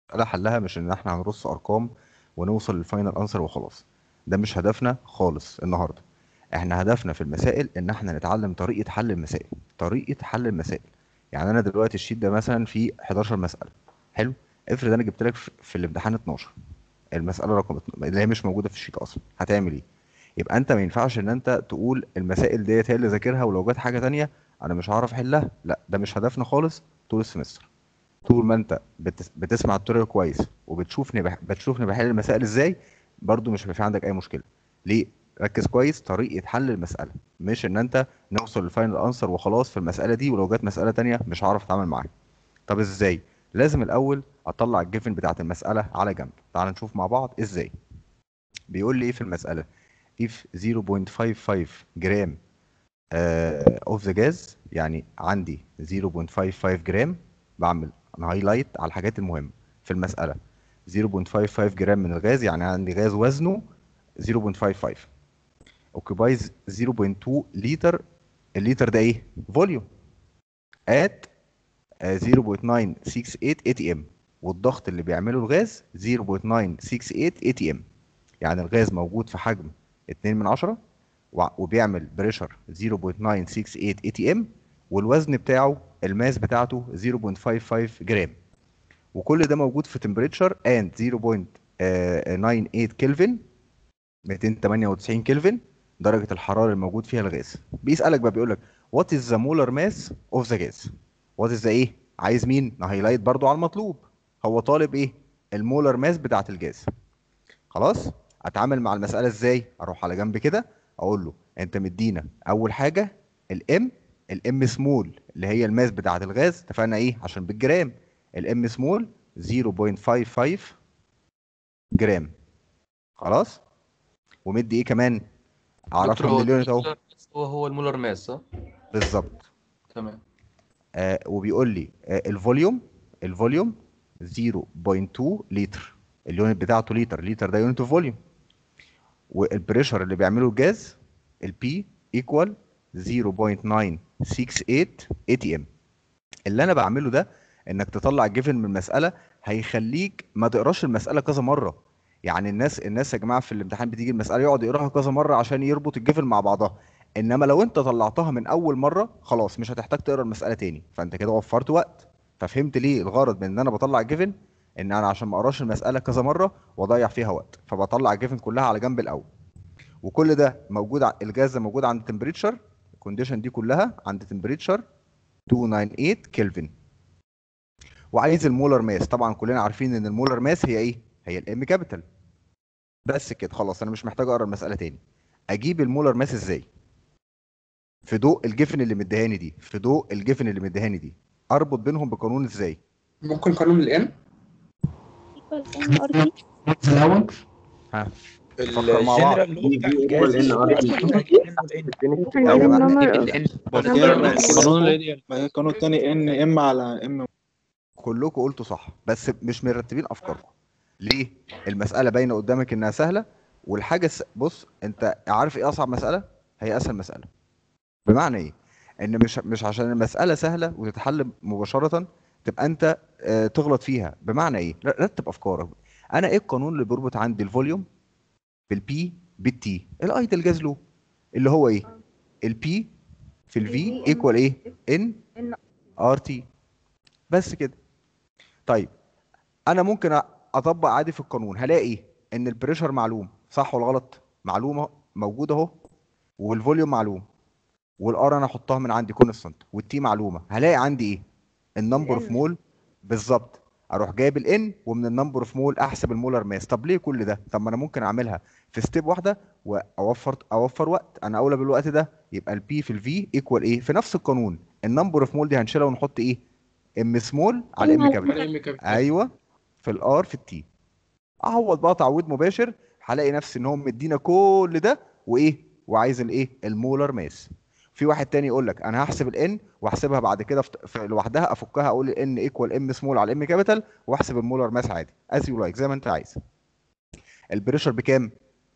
المساله حلها مش ان احنا هنرص ارقام ونوصل للفاينل انسر وخلاص ده مش هدفنا خالص النهارده احنا هدفنا في المسائل ان احنا نتعلم طريقه حل المسائل طريقه حل المسائل يعني انا دلوقتي الشيت ده مثلا فيه 11 مساله حلو افرض انا جبت لك في في الامتحان 12 المساله رقم 12 اللي هي مش موجوده في الشيت اصلا هتعمل ايه يبقى انت ما ينفعش ان انت تقول المسائل ديت هي اللي ذاكرها ولو جت حاجه تانية انا مش هعرف احلها لا ده مش هدفنا خالص طول السمستر طول ما انت بتس... بتسمع التوريال كويس وبتشوفني بح... بتشوفني بحل المسائل ازاي برضو مش هيبقى في عندك اي مشكله ليه ركز كويس طريقه حل المساله مش ان انت نوصل للفاينل انسر وخلاص في المساله دي ولو جت مساله تانية مش هعرف اتعامل معاها طب ازاي لازم الاول اطلع الجيفن بتاعت المساله على جنب تعال نشوف مع بعض ازاي بيقول لي ايه في المساله if 0.55 جرام اوف ذا جاز يعني عندي 0.55 جرام بعمل هايلايت على الحاجات المهمه في المساله 0.55 جرام من الغاز يعني عندي غاز وزنه 0.55 occupies 0.2 لتر الليتر ده ايه فوليوم at آه، 0.968 atm والضغط اللي بيعمله الغاز 0.968 atm يعني الغاز موجود في حجم 2 من 10 وع- وبيعمل بريشر 0.968 atm والوزن بتاعه الماس بتاعته 0.55 جرام وكل ده موجود في تمبريتشر and 0.98 كلفن 298 كلفن درجة الحرارة الموجود فيها الغاز بيسألك بقى بيقول لك what is the molar mass of the gas what is the ايه عايز مين نهايلايت برضو على المطلوب هو طالب ايه المولر ماس بتاعت الجاز خلاص اتعامل مع المسألة ازاي اروح على جنب كده اقول له انت مدينا اول حاجة الام الام سمول اللي هي الماس بتاعت الغاز اتفقنا ايه عشان بالجرام الام سمول 0.55 جرام خلاص ومدي ايه كمان اعرفها دكتور من هو اليونت اهو المولر ماس هو هو المولر ماس صح؟ بالظبط تمام آه وبيقول لي آه الفوليوم الفوليوم 0.2 لتر اليونت بتاعته لتر لتر ده يونت فوليوم والبريشر اللي بيعمله الجاز البي ايكوال 0.968 atm اللي انا بعمله ده انك تطلع جيفن من المساله هيخليك ما تقراش المساله كذا مره يعني الناس الناس يا جماعه في الامتحان بتيجي المساله يقعد يقراها كذا مره عشان يربط الجيفن مع بعضها انما لو انت طلعتها من اول مره خلاص مش هتحتاج تقرا المساله تاني فانت كده وفرت وقت ففهمت ليه الغرض من ان انا بطلع الجيفن ان انا عشان ما اقراش المساله كذا مره واضيع فيها وقت فبطلع الجيفن كلها على جنب الاول وكل ده موجود ع- الجاز ده موجود عند تمبريتشر الكونديشن دي كلها عند تمبريتشر 298 كلفن وعايز المولر ماس طبعا كلنا عارفين ان المولر ماس هي ايه هي الام كابيتال بس كده خلاص انا مش محتاج اقرا المساله تاني اجيب المولر ماس ازاي في ضوء الجفن اللي مديهاني دي في ضوء الجفن اللي مديهاني دي اربط بينهم بقانون ازاي ممكن قانون الان equal n or t ها نفكر مع بعض هنجيب number of القانون الايديال ما هي القانون التاني ان ام على ام كلكم قلتوا صح بس مش مرتبين افكاركم ليه المساله باينه قدامك انها سهله والحاجه س... بص انت عارف ايه اصعب مساله هي اسهل مساله بمعنى ايه ان مش مش عشان المساله سهله وتتحل مباشره تبقى انت آه، تغلط فيها بمعنى ايه ر- رتب افكارك انا ايه القانون اللي بيربط عندي الفوليوم بالبي بالتي الايدل جاز لو اللي هو ايه البي في الفي ايكوال ايه ان ار تي بس كده طيب انا ممكن أ- اطبق عادي في القانون هلاقي ان البريشر معلوم صح ولا غلط معلومه موجوده اهو والفوليوم معلوم والار انا احطها من عندي كونستانت والتي معلومه هلاقي عندي ايه النمبر اوف مول بالظبط اروح جايب الان ومن النمبر اوف مول احسب المولر ماس طب ليه كل ده طب ما انا ممكن اعملها في ستيب واحده واوفر اوفر وقت انا اولى بالوقت ده يبقى البي في الفي ايكوال ايه في نفس القانون النمبر اوف مول دي هنشيلها ونحط ايه ام سمول على ام كابيتال ايوه في الار في التي اعوض بقى تعويض مباشر هلاقي نفسي ان هو مدينا كل ده وايه وعايز الايه المولر ماس في واحد تاني يقول لك انا هحسب الان واحسبها بعد كده في في لوحدها افكها اقول الان ايكوال ام سمول على ام كابيتال واحسب المولر ماس عادي از يو لايك زي ما انت عايز البريشر بكام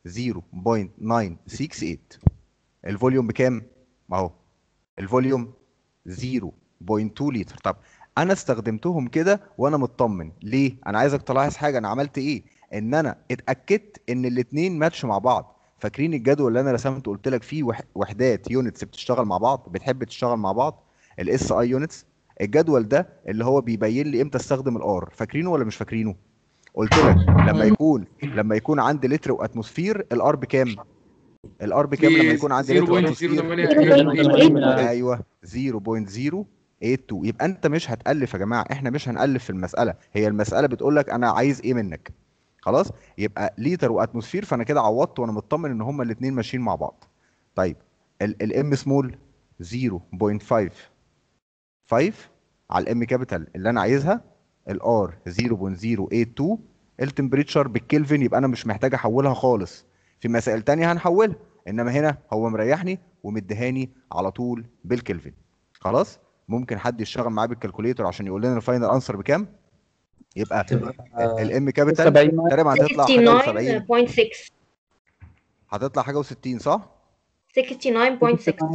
0.968 الفوليوم بكام ما هو الفوليوم 0.2 لتر طب انا استخدمتهم كده وانا مطمن ليه انا عايزك تلاحظ حاجه انا عملت ايه ان انا اتاكدت ان الاتنين ماتش مع بعض فاكرين الجدول اللي انا رسمته قلت لك فيه وح- وحدات يونتس بتشتغل مع بعض بتحب تشتغل مع بعض الاس اي يونتس الجدول ده اللي هو بيبين لي امتى استخدم الار فاكرينه ولا مش فاكرينه قلت لك لما يكون لما يكون عندي لتر واتموسفير الار بكام الار بكام لما يكون عندي لتر واتموسفير ايوه 0.082 يبقى انت مش هتالف يا جماعه احنا مش هنالف في المساله هي المساله بتقول لك انا عايز ايه منك خلاص يبقى لتر واتموسفير فانا كده عوضت وانا مطمن ان هما الاثنين ماشيين مع بعض طيب الام سمول 0.5 5 على الام كابيتال اللي انا عايزها الار 0.082 التمبريتشر بالكلفن يبقى انا مش محتاج احولها خالص في مسائل تانية هنحولها انما هنا هو مريحني ومديهاني على طول بالكلفن خلاص ممكن حد يشتغل معاه بالكالكوليتر عشان يقول لنا الفاينل انسر بكام يبقى الام كابيتال 70 تقريبا هتطلع حاجه و70 69.6 هتطلع حاجه و60 صح 69.6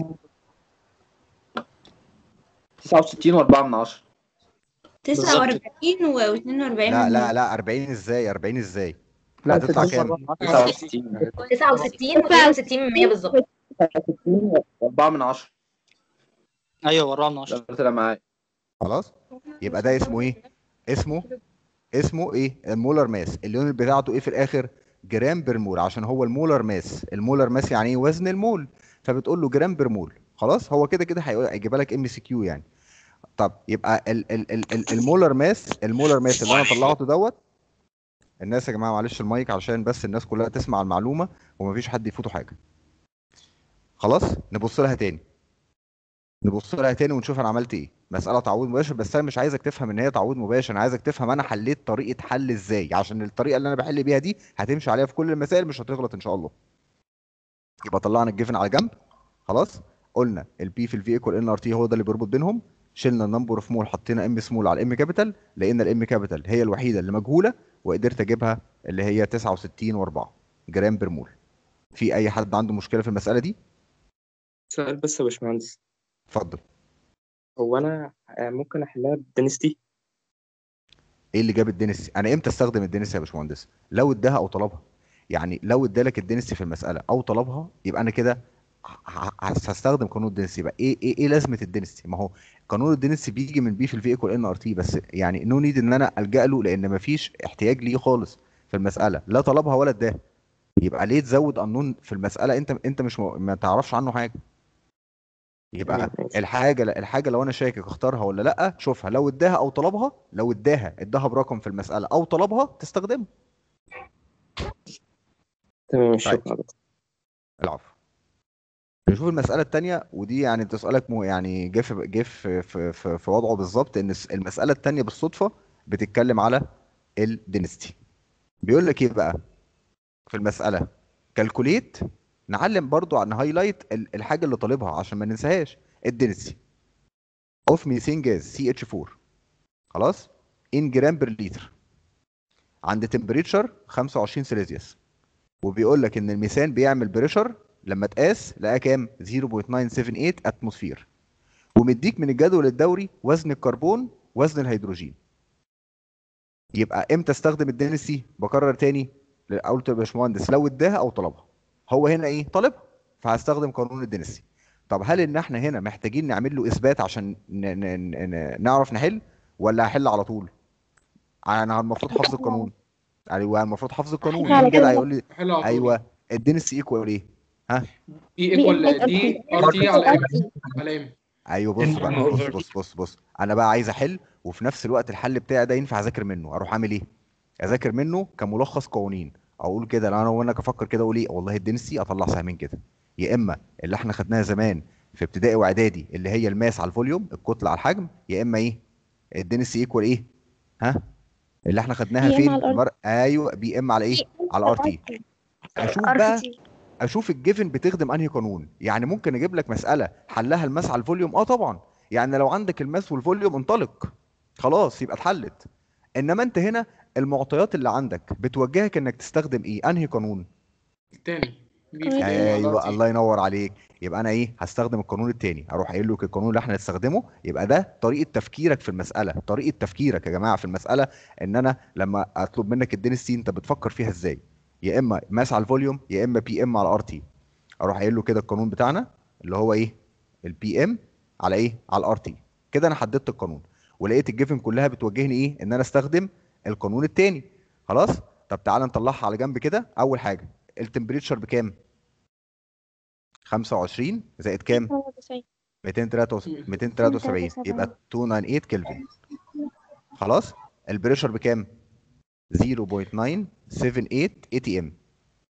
69 و4 من 10 49 و 42 لا لا لا 40 ازاي 40 ازاي لا هتطلع 69 كام 69 69 و62 بالظبط 69 و4 من 10 ايوه وراه من 10 ده طلع معايا خلاص يبقى ده اسمه ايه اسمه اسمه ايه المولر ماس اليونت بتاعته ايه في الاخر جرام بير مول عشان هو المولر ماس المولر ماس يعني ايه وزن المول فبتقول له جرام بير مول خلاص هو كده كده هيقول هيجيبها لك ام سي كيو يعني طب يبقى ال ال ال ال المولر ماس المولر ماس اللي انا طلعته دوت الناس يا جماعه معلش المايك عشان بس الناس كلها تسمع المعلومه ومفيش حد يفوته حاجه خلاص نبص لها تاني نبص لها تاني ونشوف انا عملت ايه مساله تعويض مباشر بس انا مش عايزك تفهم ان هي تعويض مباشر انا عايزك تفهم انا حليت طريقه حل ازاي عشان الطريقه اللي انا بحل بيها دي هتمشي عليها في كل المسائل مش هتغلط ان شاء الله يبقى طلعنا الجيفن على جنب خلاص قلنا البي في الفي ايكوال ان ار تي هو ده اللي بيربط بينهم شلنا النمبر اوف مول حطينا ام سمول على الام كابيتال لقينا الام كابيتال هي الوحيده اللي مجهوله وقدرت اجيبها اللي هي 69 و4 جرام بير مول في اي حد عنده مشكله في المساله دي سؤال بس يا باشمهندس اتفضل هو انا آه، ممكن احلها بدنستي ايه اللي جاب الدنسي انا امتى استخدم الدنسي يا باشمهندس لو اداها او طلبها يعني لو ادالك الدنسي في المساله او طلبها يبقى انا كده ه- ه- هستخدم قانون الدنسي يبقى ايه ايه ايه لازمه الدنسي ما هو قانون الدنسي بيجي من بي في الفي ايكوال ان ار تي بس يعني نو نيد ان انا الجا له لان مفيش احتياج ليه خالص في المساله لا طلبها ولا اداها يبقى ليه تزود قانون في المساله انت انت مش م... ما تعرفش عنه حاجه يبقى الحاجه الحاجه لو انا شاكك اختارها ولا لا شوفها لو اداها او طلبها لو اداها اداها برقم في المساله او طلبها تستخدمه تمام طيب. شكرا العفو نشوف المسألة التانية ودي يعني انت سؤالك مو يعني جه في جه في في, في, في وضعه بالظبط ان الس- المسألة التانية بالصدفة بتتكلم على الدينستي بيقول لك ايه بقى في المسألة كالكوليت نعلم برضو عن هايلايت الحاجة اللي طالبها عشان ما ننساهاش الدينستي اوف ميثين جاز سي اتش 4 خلاص ان جرام بير لتر عند تمبريتشر 25 سيليزيوس وبيقول لك ان الميثان بيعمل بريشر لما اتقاس لقى كام 0.978 اتموسفير ومديك من الجدول الدوري وزن الكربون وزن الهيدروجين يبقى امتى استخدم الدنسي بكرر تاني قلت يا باشمهندس لو اداها او طلبها هو هنا ايه طالبها فهستخدم قانون الدنسي طب هل ان احنا هنا محتاجين نعمل له اثبات عشان ن ن ن نعرف نحل ولا هحل على طول انا المفروض حفظ القانون ايوه المفروض حفظ القانون إحنا على مين كده كده. هيقول لي حلو على طول. ايوه الدنسي ايكوال ايه ها اي ايكوال دي ار تي على ام على ام ايوه بص إن بقى بص over. بص بص بص انا بقى عايز احل وفي نفس الوقت الحل بتاعي ده ينفع اذاكر منه اروح اعمل ايه اذاكر منه كملخص قوانين اقول كده لو انا وانا افكر كده اقول ايه والله الدنسي اطلع سهمين كده يا اما اللي احنا خدناها زمان في ابتدائي واعدادي اللي هي الماس على الفوليوم الكتله على الحجم يا اما ايه الدنسي ايكوال ايه ها اللي احنا خدناها بي إم فين على الار المر... ايوه بي ام على ايه على ار تي اشوف بقى اشوف الجيفن بتخدم انهي قانون يعني ممكن اجيب لك مساله حلها الماس على الفوليوم اه طبعا يعني لو عندك الماس والفوليوم انطلق خلاص يبقى اتحلت انما انت هنا المعطيات اللي عندك بتوجهك انك تستخدم ايه انهي قانون التاني بي في الام على ايوه تي الله ينور عليك يبقى انا ايه هستخدم القانون التاني اروح قايل له القانون اللي احنا هنستخدمه يبقى ده طريقه تفكيرك في المساله طريقه تفكيرك يا جماعه في المساله ان انا لما اطلب منك الدنسيتي انت بتفكر فيها ازاي يا اما ماس على الفوليوم يا اما بي ام على ار تي اروح قايل له كده القانون بتاعنا اللي هو ايه البي ام على ايه على الار تي كده انا حددت القانون ولقيت الجيفن كلها بتوجهني ايه ان انا استخدم القانون التاني خلاص طب تعالى نطلعها على جنب كده اول حاجه التمبريتشر بكام 25 زائد كام 99 273 273 يبقى 298 كلفن خلاص البريشر بكام 0.978 اي تي ام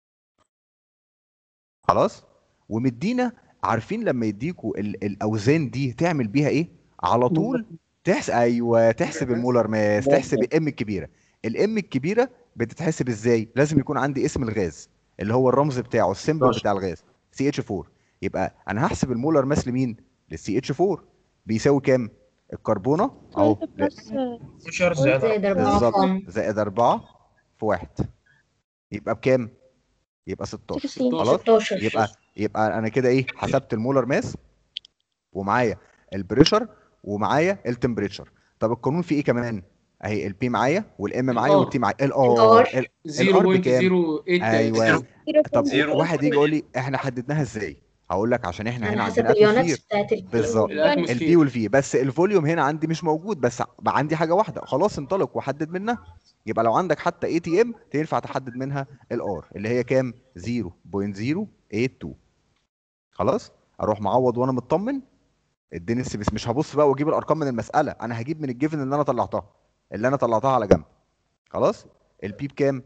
خلاص ومدينا عارفين لما يديكوا ال- الاوزان دي تعمل بيها ايه على طول تحسب ايوه تحسب المولر ماس تحسب الام الكبيره الام الكبيره بتتحسب ازاي لازم يكون عندي اسم الغاز اللي هو الرمز بتاعه السيمبل بتاع الغاز سي اتش 4 يبقى انا هحسب المولر ماس لمين للسي اتش 4 بيساوي كام الكربونه اهو بلس 12 زائد زائد 4 بالظبط زائد 4 في 1 يبقى بكام يبقى 16 16. خلاص 16 يبقى يبقى انا كده ايه حسبت المولر ماس ومعايا البريشر ومعايا التمبريتشر طب القانون فيه ايه كمان اهي البي معايا والام معايا الآر. والتي معايا الار الآر. الار بكام 0.08 ايوه طب زيرو. واحد يجي يقول لي احنا حددناها ازاي هقول لك عشان احنا على هنا حسب عندنا اليونتس اتموسفير بتاعت البي بالظبط البي الاتموسفير والفي بس الفوليوم هنا عندي مش موجود بس بقى عندي حاجه واحده خلاص انطلق وحدد منها يبقى لو عندك حتى اي تي ام تنفع تحدد منها الار اللي هي كام 0.082 خلاص اروح معوض وانا مطمن اديني السبيس مش هبص بقى واجيب الارقام من المساله انا هجيب من الجيفن اللي انا طلعتها اللي انا طلعتها على جنب خلاص البي بكام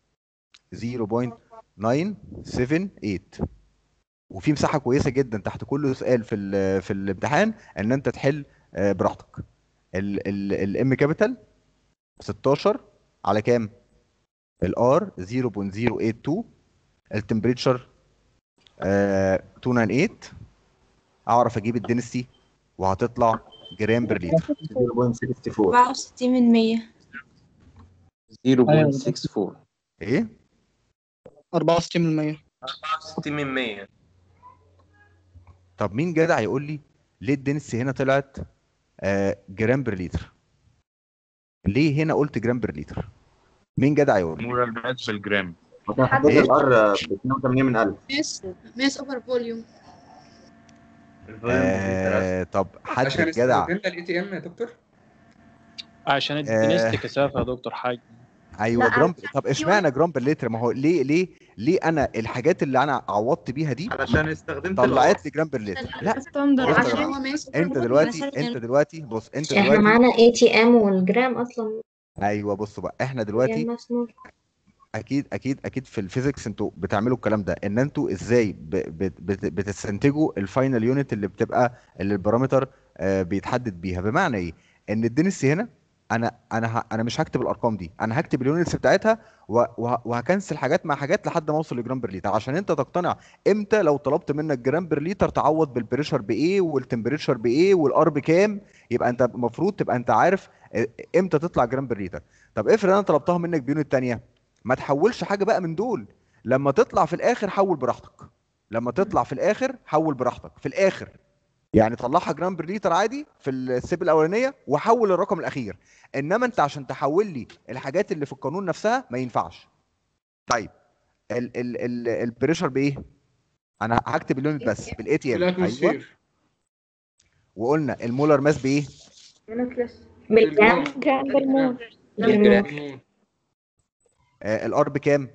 0.978 وفي مساحه كويسه جدا تحت كل سؤال في ال- في الامتحان ان انت تحل آه، براحتك الام كابيتال 16 على كام الار 0.082 التمبريتشر 298 اعرف اجيب الدنسيتي وهتطلع جرام بر لتر 0.64 64 من 100 0.64 ايه 64% 60 من 100 طب مين جدع يقول لي ليه الدنسيتي هنا طلعت آه، جرام بر لتر ليه هنا قلت جرام بر لتر مين جدع يقول لي مولر ماس بالجرام وكان حدد إيه؟ الار ب 82 من 1000 ماس ماس اوفر فوليوم آه طب حد عشان جدع استخدمنا الاي تي ام يا دكتور عشان آه. الدنيستي كثافه يا دكتور حاج ايوه لا، جرام طب اشمعنى جرام بر لتر ما هو ليه ليه ليه انا الحاجات اللي انا عوضت بيها دي علشان استخدمت طلعت لي جرام بر لتر لا ستاندر بص يا عشان جماعة، هو ماس انت دلوقتي انت دلوقتي بص انت احنا دلوقتي معانا اي تي ام والجرام اصلا ايوه بصوا بقى احنا دلوقتي يعني مسموح اكيد اكيد اكيد في الفيزيكس انتوا بتعملوا الكلام ده ان انتوا ازاي ب- بت- بت- بتستنتجوا الفاينل يونت اللي بتبقى اللي البارامتر آه، بيتحدد بيها بمعنى ايه ان الدنسي هنا انا انا ه- انا مش هكتب الارقام دي انا هكتب اليونتس بتاعتها و- وه- وهكنسل حاجات مع حاجات لحد ما اوصل لجرام بر لتر عشان انت تقتنع امتى لو طلبت منك جرام بر لتر تعوض بالبريشر بايه والتمبريتشر بايه والار بكام يبقى انت المفروض تبقى انت عارف آه، امتى تطلع جرام بر لتر طب افرض انا طلبتها منك بيونت تانية ما تحولش حاجه بقى من دول لما تطلع في الاخر حول براحتك لما تطلع في الاخر حول براحتك في الاخر يعني طلعها جرام بر لتر عادي في الستيب الاولانيه وحول الرقم الاخير انما انت عشان تحول لي الحاجات اللي في القانون نفسها ما ينفعش طيب ال ال ال البريشر بايه انا هكتب اليونت بس بالاي تي ام ايوه الاتموسفير وقلنا المولر ماس بايه بالجرام جرام بالمول بالمول آه الار بكام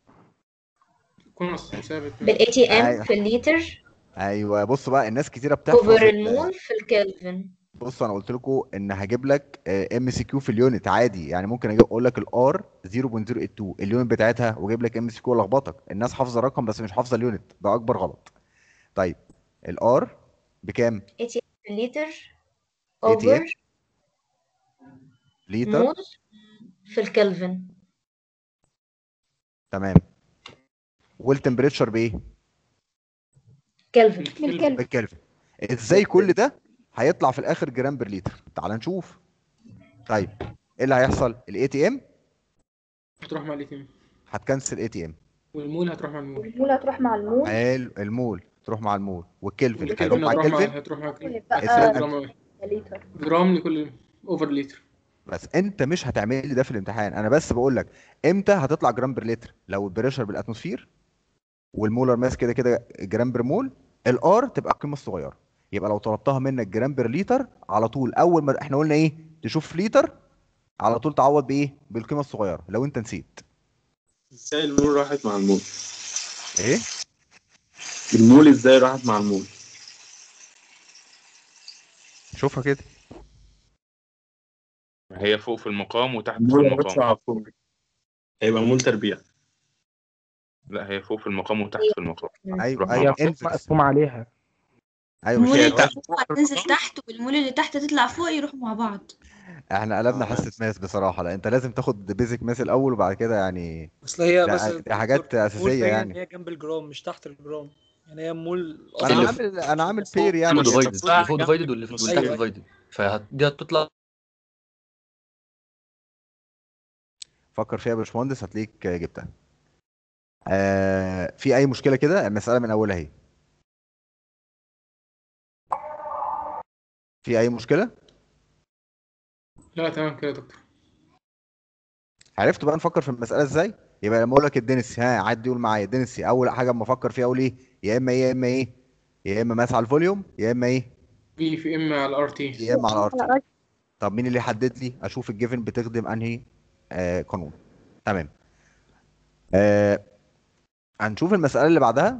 كونست ثابت بالاي تي أيوة. ام في الليتر ايوه بصوا بقى الناس كتيره بتحفظ اوفر ال- المول في الكلفن بص انا قلت لكم ان هجيب لك ام سي كيو في اليونت عادي يعني ممكن اجي اقول لك الار 0.082 اليونت بتاعتها واجيب لك ام سي كيو لخبطك الناس حافظه الرقم بس مش حافظه اليونت ده اكبر غلط طيب الار بكام اي تي ام في الليتر ATM اوفر لتر مول في الكلفن تمام والتمبريتشر بايه كلفن بالكلب بالكلفن ازاي كل ده هيطلع في الاخر جرام بر لتر تعال نشوف طيب ايه اللي هيحصل الاي تي ام هتروح مع الاي تي ام هتكنسل اي تي ام والمول هتروح مع المول والمول هتروح مع المول حلو المول تروح مع المول والكلفن هيروح والكلفن مع هتروح مع الكلفن هتروح مع الكلفن يبقى الفرق- جرام واحد. لتر جرام لكل اوفر لتر بس انت مش هتعمل لي ده في الامتحان انا بس بقول لك امتى هتطلع جرام بر لتر لو البريشر بالاتموسفير والمولر ماس كده كده جرام بر مول الار تبقى القيمه الصغيره يبقى لو طلبتها منك جرام بر لتر على طول اول ما احنا قلنا ايه تشوف لتر على طول تعوض بايه بالقيمه الصغيره لو انت نسيت ازاي المول راحت مع المول ايه المول ازاي راحت مع المول شوفها كده هي فوق في المقام وتحت في المول المقام هيطلع فوق هيبقى مول تربيع لا هي فوق في المقام وتحت في المقام ايوه روح ايوه مع- انفكس مقسوم عليها ايوه مش المول هي اللي تحت فوق هتنزل تحت والمول اللي تحت تطلع فوق يروحوا مع بعض احنا قلبنا آه، حصه ماس بصراحه لا انت لازم تاخد بيزك ماس الاول وبعد كده يعني اصل هي ده- بس دي حاجات مول اساسيه باين ان يعني هي جنب الجرام مش تحت الجرام يعني هي مول انا اللي عامل انا عامل بير يعني اللي يعني ديفايدد اللي فوق ديفايدد واللي واللي تحت أيوة. ديفايدد فدي هتطلع فكر فيها يا باشمهندس هتلاقيك جبتها آه في اي مشكله كده المساله من اولها اهي في اي مشكله لا تمام كده يا دكتور عرفت بقى نفكر في المساله ازاي يبقى لما اقول لك الدنسي ها عدي قول معايا الدنسي اول حاجه اما افكر فيها اقول ايه يا اما ايه يا اما ايه يا اما ماس على الفوليوم يا اما ايه بي في ام على ار تي يا اما على ار تي طب مين اللي يحدد لي اشوف الجيفن بتخدم انهي آه قانون تمام آه هنشوف المساله اللي بعدها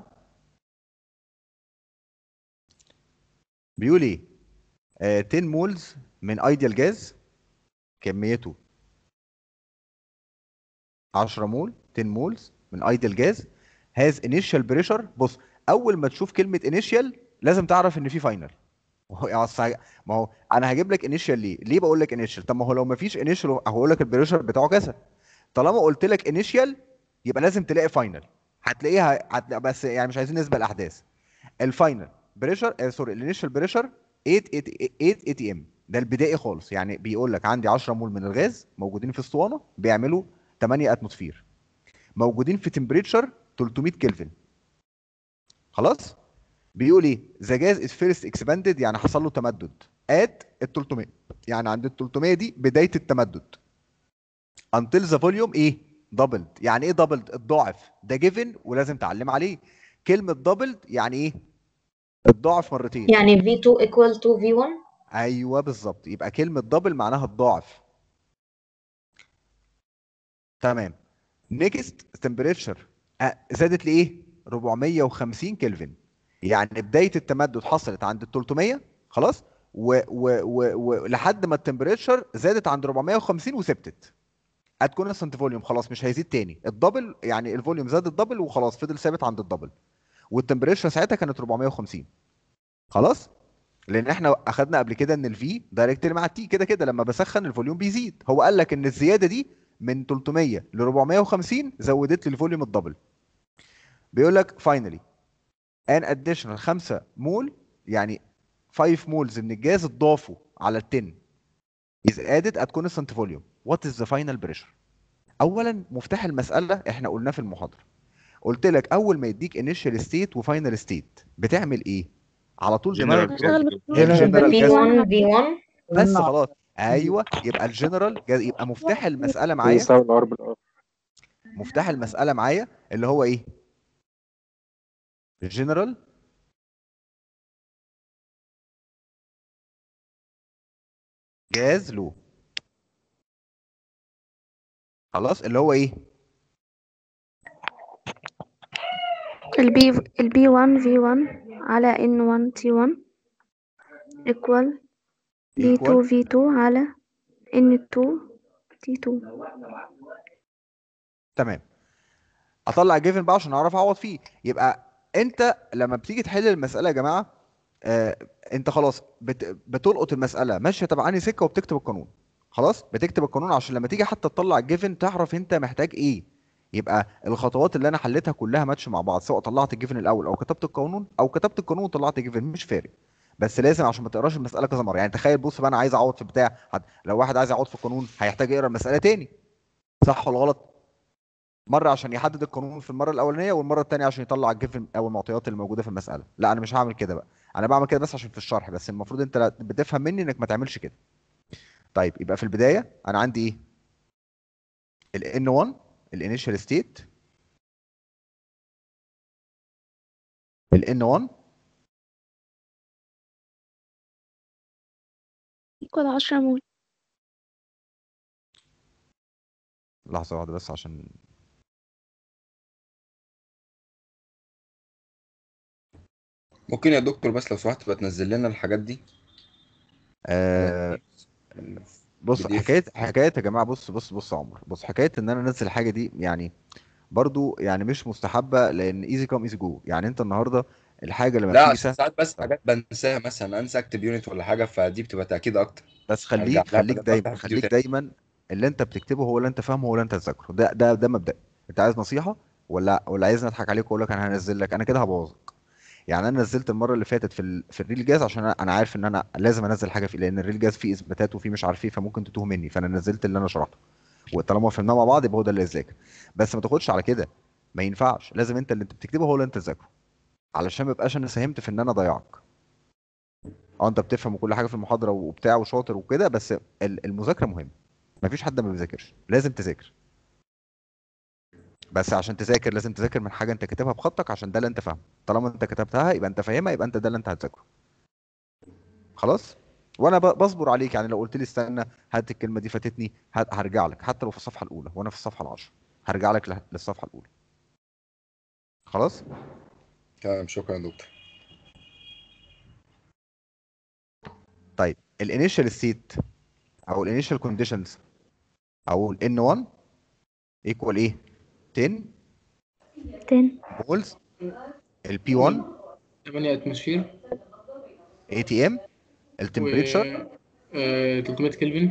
بيقول ايه آه 10 مولز من ايديال جاز كميته 10 مول 10 مولز من ايديال جاز هاز انيشال بريشر بص اول ما تشوف كلمه انيشال لازم تعرف ان في فاينل ما هو ما هو انا هجيب لك انيشال ليه ليه بقول لك انيشال طب ما هو لو ما فيش انيشال هقول لك البريشر بتاعه كذا طالما قلت لك انيشال يبقى لازم تلاقي فاينل هتلاقيها هتلاقي بس يعني مش عايزين نسبق الاحداث الفاينل بريشر آه سوري الانيشال بريشر 8 8 8 ام ده البدائي خالص يعني بيقول لك عندي 10 مول من الغاز موجودين في اسطوانه بيعملوا 8 اتموسفير موجودين في تمبريتشر 300 كلفن خلاص بيقول ايه ذا جاز از فيرست اكسباندد يعني حصل له تمدد ات ال 300 يعني عند ال 300 دي بدايه التمدد until the volume ايه دبلد يعني ايه دبلد الضعف ده جيفن ولازم تعلم عليه كلمه دبلد يعني ايه الضعف مرتين يعني V2 equal to V1 ايوه بالظبط يبقى كلمه دبل معناها الضعف تمام نيكست تمبريتشر زادت لايه 450 كلفن يعني بدايه التمدد حصلت عند ال 300 خلاص ولحد ما التمبريتشر زادت عند 450 وثبتت ات كونستنت فوليوم خلاص مش هيزيد تاني الدبل يعني الفوليوم زاد الدبل وخلاص فضل ثابت عند الدبل والتمبريتشر ساعتها كانت 450 خلاص لان احنا اخدنا قبل كده ان الفي دايركتلي مع التي كده كده لما بسخن الفوليوم بيزيد هو قال لك ان الزياده دي من 300 ل 450 زودت لي الفوليوم الدبل بيقول لك فاينلي ان اديشنال 5 مول يعني 5 مولز من الجاز اتضافوا على ال 10 is added at constant volume what is the final pressure اولا مفتاح المساله احنا قلناه في المحاضره قلت لك اول ما يديك initial state وفاينل state بتعمل ايه على طول دماغك V1 V1 بس خلاص ايوه يبقى الجنرال يبقى مفتاح المساله معايا يساوي الار بالار مفتاح المساله معايا اللي هو ايه الجنرال جاز لو خلاص اللي هو ايه البي البي 1 في 1 على ان 1 تي 1 equal بي 2 في 2 على ان 2 تي 2 تمام اطلع جيفن بقى عشان اعرف اعوض فيه يبقى انت لما بتيجي تحل المساله يا جماعه آه انت خلاص بت... بتلقط المساله ماشيه تبع انهي سكه وبتكتب القانون خلاص بتكتب القانون عشان لما تيجي حتى تطلع الجيفن تعرف انت محتاج ايه يبقى الخطوات اللي انا حليتها كلها ماتش مع بعض سواء طلعت الجيفن الاول او كتبت القانون او كتبت القانون وطلعت الجيفن مش فارق بس لازم عشان ما تقراش المساله كذا مره يعني تخيل بص بقى انا عايز اعوض في بتاع حد لو واحد عايز يعوض في القانون هيحتاج يقرا المساله تاني صح ولا غلط مره عشان يحدد القانون في المره الاولانيه والمره الثانيه عشان يطلع الجيفن او المعطيات اللي موجوده في المساله لا انا مش هعمل كده بقى انا بعمل كده بس عشان في الشرح بس المفروض انت لا- بتفهم مني انك ما تعملش كده طيب يبقى في البدايه انا عندي ايه ال N1 الانيشال ستيت ال N1 ايكوال 10 مول لحظه واحده بس عشان ممكن يا دكتور بس لو سمحت تبقى تنزل لنا الحاجات دي آه بص PDF. حكايه حكايه يا جماعه بص بص بص يا عمر بص حكايه ان انا انزل الحاجه دي يعني برضو يعني مش مستحبه لان ايزي كام ايزي جو يعني انت النهارده الحاجه لما لا بتيجي عشان سهل ساعات بس حاجات بنساها مثلا انسى اكتب يونت ولا حاجه فدي بتبقى تاكيد اكتر بس أرجع خليك لها خليك بدل ما دايما أفتح فيديو خليك تاني. دايما اللي انت بتكتبه هو اللي انت فاهمه هو اللي انت تذاكره ده ده ده مبدئي انت عايز نصيحه ولا ولا عايزني اضحك عليك واقول لك انا هنزل لك انا كده هبوظك يعني انا نزلت المره اللي فاتت في ال... في الريل جاز عشان انا أنا عارف ان انا لازم انزل حاجه فيه لان الريل جاز فيه اثباتات وفيه مش عارف ايه فممكن تتوه مني فانا نزلت اللي انا شرحته وطالما فهمناه مع بعض يبقى هو ده اللي يذاكر بس ما تاخدش على كده ما ينفعش لازم انت اللي انت بتكتبه هو اللي انت تذاكره علشان ما يبقاش انا ساهمت في ان انا ضيعك اه انت بتفهم وكل حاجه في المحاضره وبتاع وشاطر وكده بس ال- المذاكره مهمه مفيش حد ما بيذاكرش لازم تذاكر بس عشان تذاكر لازم تذاكر من حاجه انت كاتبها بخطك عشان ده اللي انت فاهمه طالما انت كتبتها يبقى انت فاهمها يبقى انت ده اللي انت هتذاكره خلاص وانا ب- بصبر عليك يعني لو قلت لي استنى هات الكلمه دي فاتتني هات- هرجع لك حتى لو في الصفحه الاولى وانا في الصفحه العشرة هرجع لك ل- للصفحه الاولى خلاص تمام شكرا يا دكتور طيب الانيشال ستيت او الانيشال كونديشنز او ال N1 ايكوال ايه 10 10 مولز ال P1 8 اتموسفير ATM التمبريتشر آه، 300 كلفن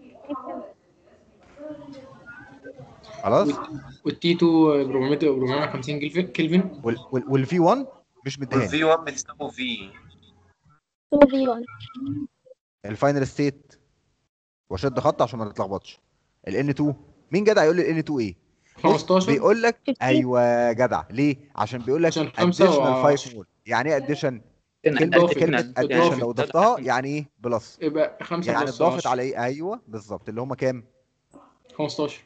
خلاص والتي 2 400 450 كلفن كلفن وال وال وال V1 مش مديهاني والفي 1 بتساوي في 2 في 1 الفاينل ستيت واشد خط عشان ما نتلخبطش ال N2 مين جدع يقول لي ال N2 ايه؟ بص 15 بيقول لك ايوه جدع ليه؟ عشان بيقول لك عشان خمسة additional و 5 مول يعني ايه addition؟ إن كلمة إضافة. كلمة إضافة. addition لو ضفتها يعني ايه؟ بلس يبقى 5 يعني بلس اتضافت 10. على ايه؟ ايوه بالظبط اللي هم كام؟ 15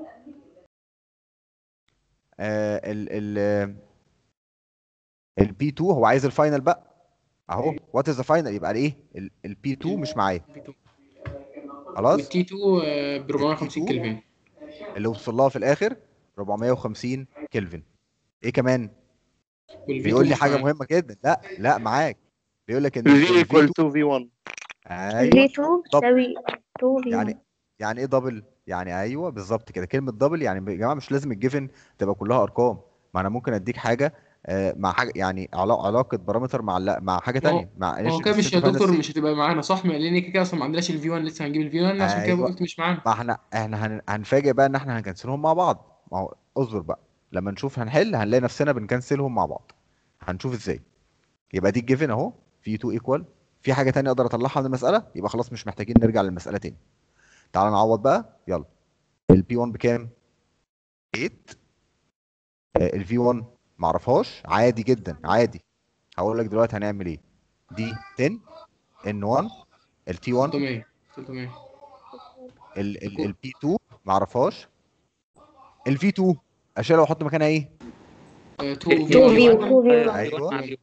آه ال ال ال P2 هو عايز الفاينل بقى اهو وات از ذا فاينل يبقى ايه؟ ال P2 مش معايا خلاص والتي 2 آه، ب 450 كلفن اللي وصل لها في الاخر 450 كلفن ايه كمان والفي بيقول 2 لي مش حاجه معايا. مهمه جدا لا لا معاك بيقول لك ان V ال equal V2 to V1 ايوه V2 طب تساوي 2 في 1 يعني يعني ايه دبل يعني ايوه بالظبط كده كلمه دبل يعني يا جماعه مش لازم الجيفن تبقى كلها ارقام ما انا ممكن اديك حاجه آه، مع حاجه يعني علا- علاقه بارامتر مع لا مع حاجه ما هو- تانية مع ما هو initial كده مش state يا و final دكتور state. مش هتبقى معانا صح لان كده كده اصلا ما عندناش الفي 1 لسه هنجيب الفي 1 عشان كده ايوه قلت مش معانا ما احنا احنا هن- هنفاجئ بقى ان احنا هنكنسلهم مع بعض ما هو اصبر بقى لما نشوف هنحل هنلاقي نفسنا بنكنسلهم مع بعض هنشوف ازاي يبقى دي الجيفن اهو في 2 ايكوال في حاجه تانية اقدر اطلعها من المساله يبقى خلاص مش محتاجين نرجع للمساله تاني تعال نعوض بقى يلا البي 1 بكام 8 الفي 1 معرفهاش عادي جدا عادي هقول لك دلوقتي هنعمل ايه دي 10 ان 1 التي 1 600 600 البي 2 معرفهاش الفي 2 اشيلها واحط مكانها ايه 2 2 في 1 ايوه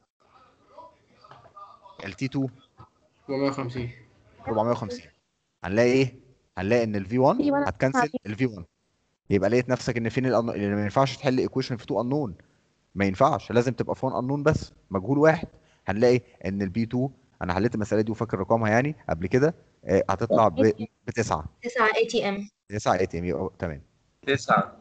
التي 2 450 450 هنلاقي ايه هنلاقي ان الفي 1 في 1 هتكنسل الفي 1 يبقى لقيت نفسك ان فين الأن... اللي ما ينفعش تحل ايكويشن في 2 انون ما ينفعش لازم تبقى في 1 انون بس مجهول واحد هنلاقي ان البي 2 انا حليت المساله دي وفاكر رقمها يعني قبل كده آه، هتطلع ب... بتسعة 9 اي تي ام 9 اي تي ام يبقى تمام تسعة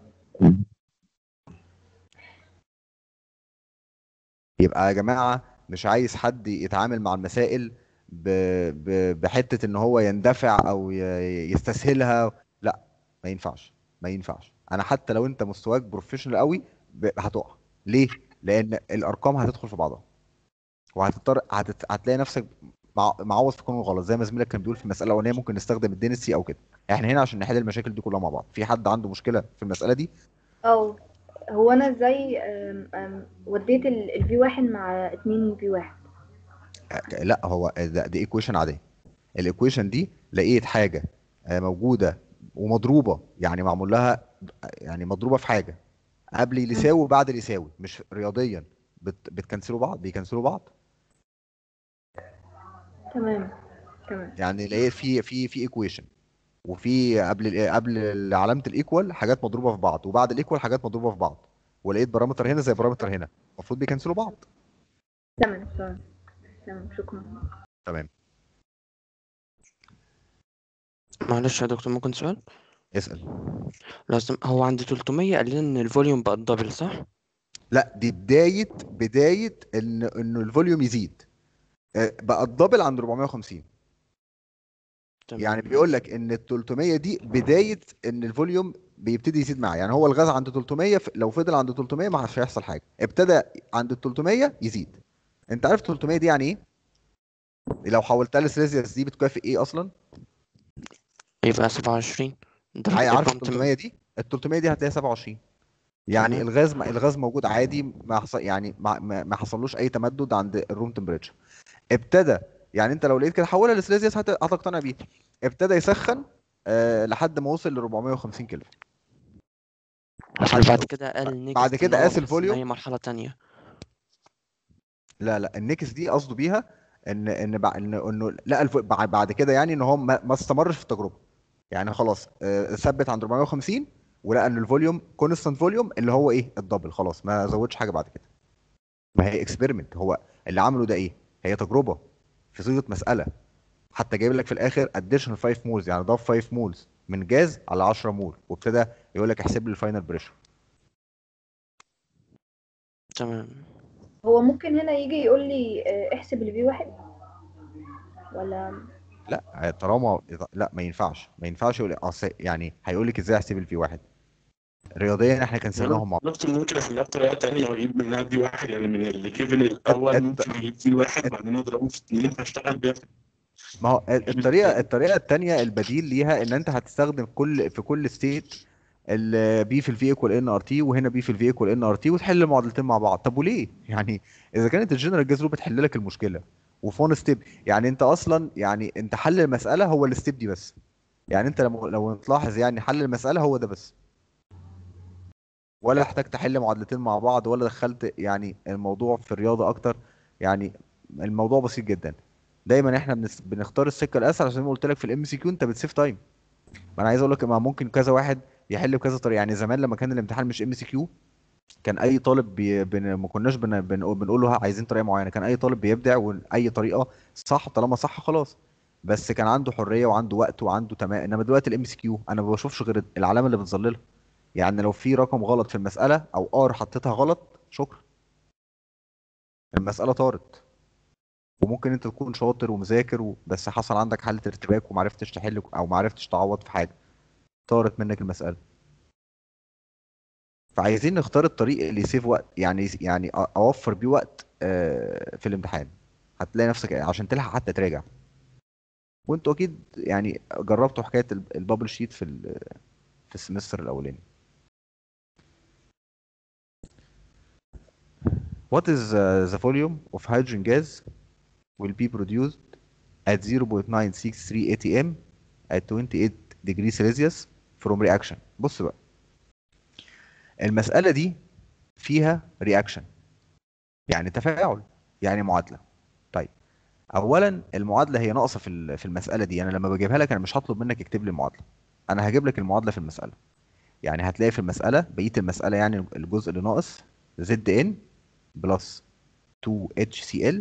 يبقى يا جماعه مش عايز حد يتعامل مع المسائل ب... ب... بحته ان هو يندفع او ي... يستسهلها لا ما ينفعش ما ينفعش انا حتى لو انت مستواك بروفيشنال قوي ب... هتقع ليه لان الارقام هتدخل في بعضها وهتضطر هتت... هتلاقي نفسك مع... معوض في قانون غلط زي ما زميلك كان بيقول في المساله الاولانيه ممكن نستخدم الدينسي او كده احنا هنا عشان نحل المشاكل دي كلها مع بعض في حد عنده مشكله في المساله دي اه هو انا ازاي أم، أم، وديت الفي واحد مع اتنين في واحد آه، لا هو ده دي ايكويشن عاديه الايكويشن دي لقيت حاجه آه، موجوده ومضروبه يعني معمول لها يعني مضروبه في حاجه قبل اللي يساوي وبعد اللي يساوي مش رياضيا بت بتكنسلوا بعض بيكنسلوا بعض تمام تمام يعني لقيت في في في ايكويشن وفي قبل ال- قبل علامه الايكوال حاجات مضروبه في بعض وبعد الايكوال حاجات مضروبه في بعض ولقيت بارامتر هنا زي بارامتر هنا المفروض بيكنسلوا بعض تمام تمام تمام شكرا تمام معلش يا دكتور ممكن سؤال اسال لازم هو عند 300 قال لنا ان الفوليوم بقى الدبل صح لا دي بدايه بدايه ان انه الفوليوم يزيد آه، بقى الدبل عند 450 يعني بيقول لك ان ال 300 دي بدايه ان الفوليوم بيبتدي يزيد معاه يعني هو الغاز عند 300 ف- لو فضل عند 300 ما مش هيحصل حاجه ابتدى عند ال 300 يزيد انت عارف 300 دي يعني ايه لو حولتها لسيليزيوس دي بتكافئ ايه اصلا يبقى 27 ده هي عارف الجرام ال 300 دي ال 300 دي هتلاقيها 27 يعني تمام. الغاز الغاز موجود عادي ما حصل يعني ما, ما ما حصلوش اي تمدد عند الروم تمبريتشر ابتدى يعني انت لو لقيت كده حولها لسيليزيوس هت- هتقتنع بيه ابتدى يسخن آه لحد ما وصل ل 450 كيلو عشان لحد بعد كده قال النكست بعد كده إن هو قاس بحيث إن الفوليوم هي مرحلة تانية لا لا النكس دي قصده بيها ان ان بع- ان انه لا الف... بعد بعد كده يعني ان هو ما, ما استمرش في التجربه يعني خلاص آه، ثبت عند 450 ولقى ان الفوليوم كونستانت فوليوم اللي هو ايه الدبل خلاص ما زودش حاجه بعد كده ما هي اكسبيرمنت هو اللي عمله ده ايه هي تجربه في صيغه مساله حتى جايب لك في الاخر اديشنال 5 مولز يعني ضاف 5 مولز من جاز على 10 مول وابتدى يقول لك احسب لي الفاينل بريشر تمام هو ممكن هنا يجي يقول لي آه، احسب الفي واحد ولا لا طالما لا ما ينفعش ما ينفعش يقول أصل يعني هيقول لك ازاي احسب الفي واحد رياضيا احنا كنسلناهم مع دكتور ممكن احلها بطريقه تانية واجيب منها دي واحد يعني من الجيفن الاول ممكن اجيب دي واحد بعدين اضربه في اتنين فاشتغل بيها ما هو الطريقه الطريقه الثانيه البديل ليها ان انت هتستخدم كل في كل ستيت البي في الفي ايكوال ان ار تي وهنا بي في الفي ايكوال ان ار تي وتحل المعادلتين مع بعض طب وليه يعني اذا كانت الجنرال جاز بتحل لك المشكله وفون ستيب يعني انت اصلا يعني انت حل المساله هو الستيب دي بس يعني انت لو لو تلاحظ يعني حل المساله هو ده بس ولا احتاج تحل معادلتين مع بعض ولا دخلت يعني الموضوع في الرياضه اكتر يعني الموضوع بسيط جدا دايما احنا بنس- بنختار السكه الاسهل عشان زي ما قلت لك في الام سي كيو انت بتسيف تايم ما انا عايز اقول لك ما ممكن كذا واحد يحل بكذا طريقه يعني زمان لما كان الامتحان مش ام سي كيو كان اي طالب بي... بن... ما كناش بن... بن... بنقول له عايزين طريقه معينه كان اي طالب بيبدع واي طريقه صح طالما صح خلاص بس كان عنده حريه وعنده وقت وعنده تمام انما دلوقتي الام سي كيو انا ما بشوفش غير العلامه اللي بتظللها يعني لو في رقم غلط في المساله او ار حطيتها غلط شكرا المساله طارت وممكن انت تكون شاطر ومذاكر و... بس حصل عندك حالة ارتباك ومعرفتش تحل او معرفتش تعوض في حاجة طارت منك المسألة فعايزين نختار الطريق اللي يسيف وقت يعني يعني أ- اوفر بيه وقت آه، في الامتحان هتلاقي نفسك عشان تلحق حتى تراجع وانتوا اكيد يعني جربتوا حكاية ال- البابل شيت في ال- في السمستر الاولاني What is uh, the volume of hydrogen gas will be produced at 0.963 atm at 28 degrees Celsius from reaction بص بقى المسألة دي فيها reaction يعني تفاعل يعني معادلة طيب أولا المعادلة هي ناقصة في ال- في المسألة دي أنا لما بجيبها لك أنا مش هطلب منك اكتب لي المعادلة أنا هجيب لك المعادلة في المسألة يعني هتلاقي في المسألة بقية المسألة يعني الجزء اللي ناقص ZN بلس 2HCl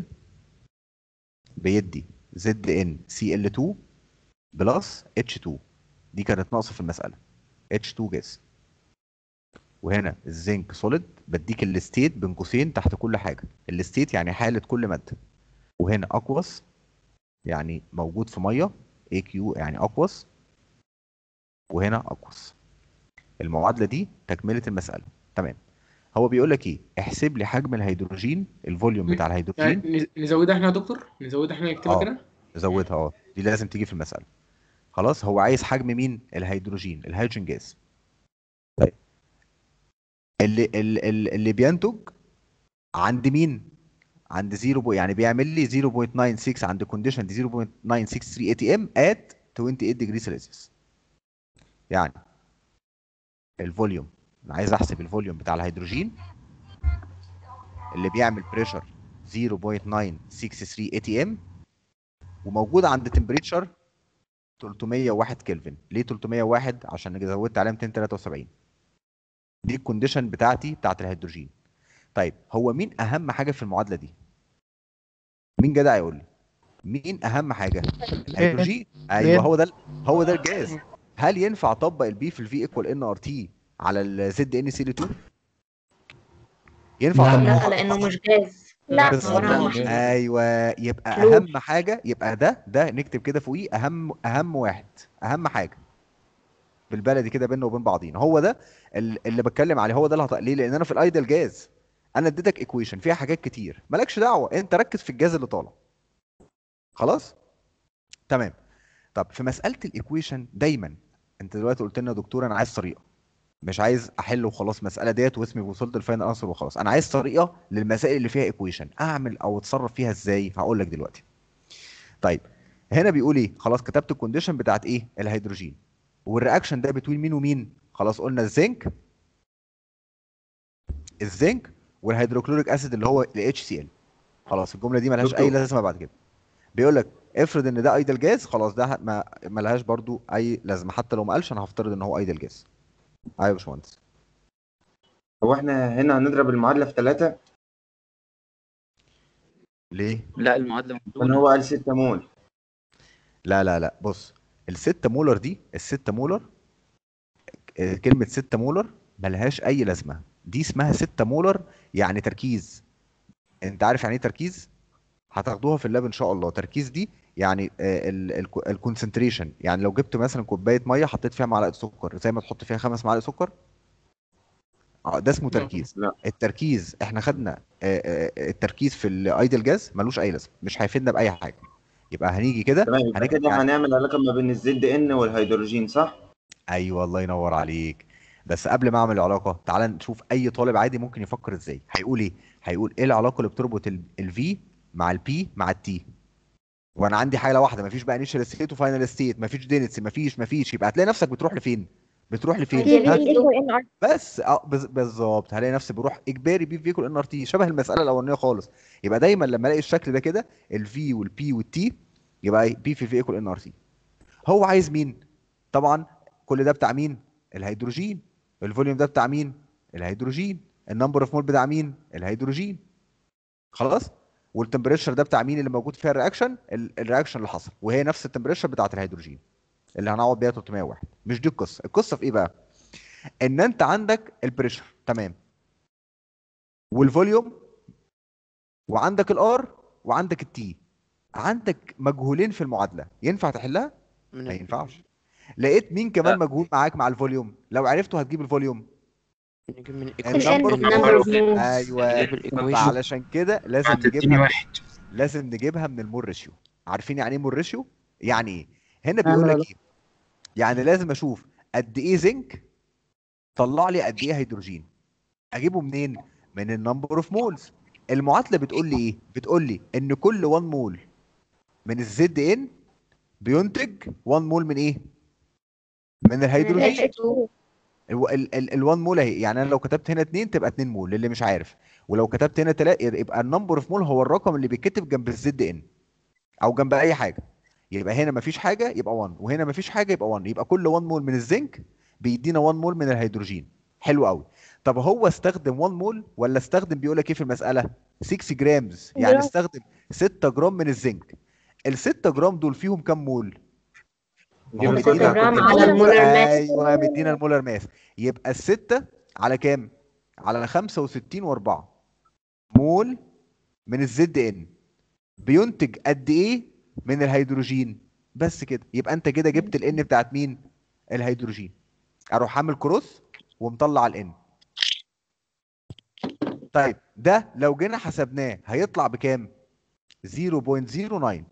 بيدي ZnCl2 بلس H2 دي كانت ناقصة في المسألة H2 جاز وهنا الزنك سوليد بديك الستيت بين قوسين تحت كل حاجة الستيت يعني حالة كل مادة وهنا أقوس يعني موجود في مية AQ يعني أقوس وهنا أقوس المعادلة دي تكملة المسألة تمام هو بيقول لك ايه احسب لي حجم الهيدروجين الفوليوم بتاع الهيدروجين يعني نز- نزودها احنا يا دكتور نزودها احنا نكتبها اه كده زودها اه دي لازم تيجي في المسألة خلاص هو عايز حجم مين الهيدروجين الهيدروجين جاز طيب اللي اللي, اللي بينتج عند مين عند 0 بو- يعني بيعمل لي 0.96 عند كونديشن 0.963 اي تي ام ات 28 ديجري سيلسيوس يعني الفوليوم انا عايز احسب الفوليوم بتاع الهيدروجين اللي بيعمل بريشر 0.963 اي تي ام وموجود عند تمبريتشر 301 كلفن ليه 301 عشان زودت عليه 273 دي الكونديشن بتاعتي بتاعت الهيدروجين طيب هو مين اهم حاجه في المعادله دي مين جدع يقول لي مين اهم حاجه الهيدروجين ايوه هو ده ال- هو ده الجاز هل ينفع اطبق البي في الفي ايكوال ان ار تي على الزد ان سي 2 ينفع لا اطبقها لانه مش جاز لا. عبارة عن بالظبط ايوه يبقى فلويد. اهم حاجه يبقى ده ده نكتب كده فوقيه اهم اهم واحد اهم حاجه بالبلدي كده بيننا وبين بعضينا هو ده ال- اللي بتكلم عليه هو ده اللي هط... ليه لان انا في الايدل جاز انا اديتك ايكويشن فيها حاجات كتير مالكش دعوه انت ركز في الجاز اللي طالع خلاص تمام طب في مساله الايكويشن دايما انت دلوقتي قلت لنا يا دكتور انا عايز طريقه مش عايز احل وخلاص المساله ديت واسمي وصلت للفاينل انسر وخلاص انا عايز طريقه للمسائل اللي فيها ايكويشن اعمل او اتصرف فيها ازاي هقول لك دلوقتي طيب هنا بيقول ايه خلاص كتبت الكونديشن بتاعت ايه الهيدروجين والرياكشن ده بتوين مين ومين خلاص قلنا الزنك الزنك والهيدروكلوريك اسيد اللي هو ال HCl خلاص الجمله دي ملهاش اي دكتور. لازمه بعد كده بيقول لك افرض ان ده ايدل جاز خلاص ده ما ملهاش برضو اي لازمه حتى لو ما قالش انا هفترض ان هو ايدل جاز ايوه يا باشمهندس هو احنا هنا هنضرب المعادلة في ثلاثة ليه لا المعادله عشان هو قال 6 مول لا لا لا بص الستة مولر دي الستة مولر آه، كلمة ستة مولر ملهاش أي لازمة دي اسمها ستة مولر يعني تركيز أنت عارف يعني إيه تركيز؟ هتاخدوها في اللاب إن شاء الله تركيز دي يعني الكونسنتريشن يعني لو جبت مثلا كوباية مية حطيت فيها معلقة سكر زي ما تحط فيها خمس معالق سكر اه ده اسمه تركيز لا التركيز احنا خدنا آه، آه، التركيز في الايدل جاز ملوش اي لازمه مش هيفيدنا باي حاجه يبقى هنيجي كده تمام يبقى هنكتب كده يعني هنعمل علاقة ما بين الزد ان والهيدروجين صح؟ ايوه الله ينور عليك بس قبل ما اعمل العلاقه تعال نشوف اي طالب عادي ممكن يفكر ازاي هيقول ايه هيقول ايه العلاقه اللي بتربط الفي مع البي مع التي وانا عندي حاله واحده مفيش بقى انيشال ستيت وفاينل ستيت مفيش دينتس مفيش مفيش يبقى هتلاقي نفسك بتروح لفين بتروح لفين ها؟ بس اه بز- بالظبط هلاقي نفسي بروح اجباري بي في فيكول ان ار تي شبه المساله الاولانيه خالص يبقى دايما لما الاقي الشكل ده كده الفي والبي والتي يبقى بي في في ايكول ان ار تي هو عايز مين طبعا كل ده بتاع مين الهيدروجين الفوليوم ده بتاع مين الهيدروجين النمبر اوف مول بتاع مين الهيدروجين خلاص والتمبريتشر ده بتاع مين اللي موجود فيها الرياكشن ال- الرياكشن اللي حصل وهي نفس التمبريتشر بتاعت الهيدروجين اللي هنقعد بيها 301 مش دي القصه القصه في ايه بقى ان انت عندك البريشر تمام والفوليوم وعندك الار وعندك التي عندك مجهولين في المعادله ينفع تحلها ما ينفعش لقيت مين كمان مجهول معاك مع الفوليوم لو عرفته هتجيب الفوليوم نجيب من النمبر number of moles. ايوه نجيب الإيكويشن. علشان كده لازم هتديني نجيبها واحد لازم نجيبها من المول ريشيو عارفين يعني ايه مول ريشيو يعني ايه هنا بيقول لك ايه يعني لازم اشوف قد ايه زنك طلع لي قد ايه هيدروجين اجيبه منين من النمبر اوف مولز المعادله بتقول لي ايه بتقول لي ان كل 1 مول من الزد ان بينتج 1 مول من ايه من الهيدروجين ال 1 مول اهي يعني انا لو كتبت هنا 2 تبقى 2 مول للي مش عارف ولو كتبت هنا 3 يبقى النمبر اوف مول هو الرقم اللي بيتكتب جنب الزد ان او جنب اي حاجه يبقى هنا مفيش حاجه يبقى 1 وهنا مفيش حاجه يبقى 1 يبقى كل 1 مول من الزنك بيدينا 1 مول من الهيدروجين حلو قوي طب هو استخدم 1 مول ولا استخدم بيقول لك ايه في المساله 6 جرامز يعني جرام. استخدم 6 جرام من الزنك ال 6 جرام دول فيهم كام مول ما هو ستة مدينا جرام كل على مول- المولر ماس. ايوه مدينا المولر ماس يبقى الستة على كام؟ على 65 و4 مول من الزد ان بينتج قد ايه من الهيدروجين بس كده يبقى انت كده جبت الان بتاعت مين؟ الهيدروجين اروح عامل كروس ومطلع الان طيب ده لو جينا حسبناه هيطلع بكام؟ 0.09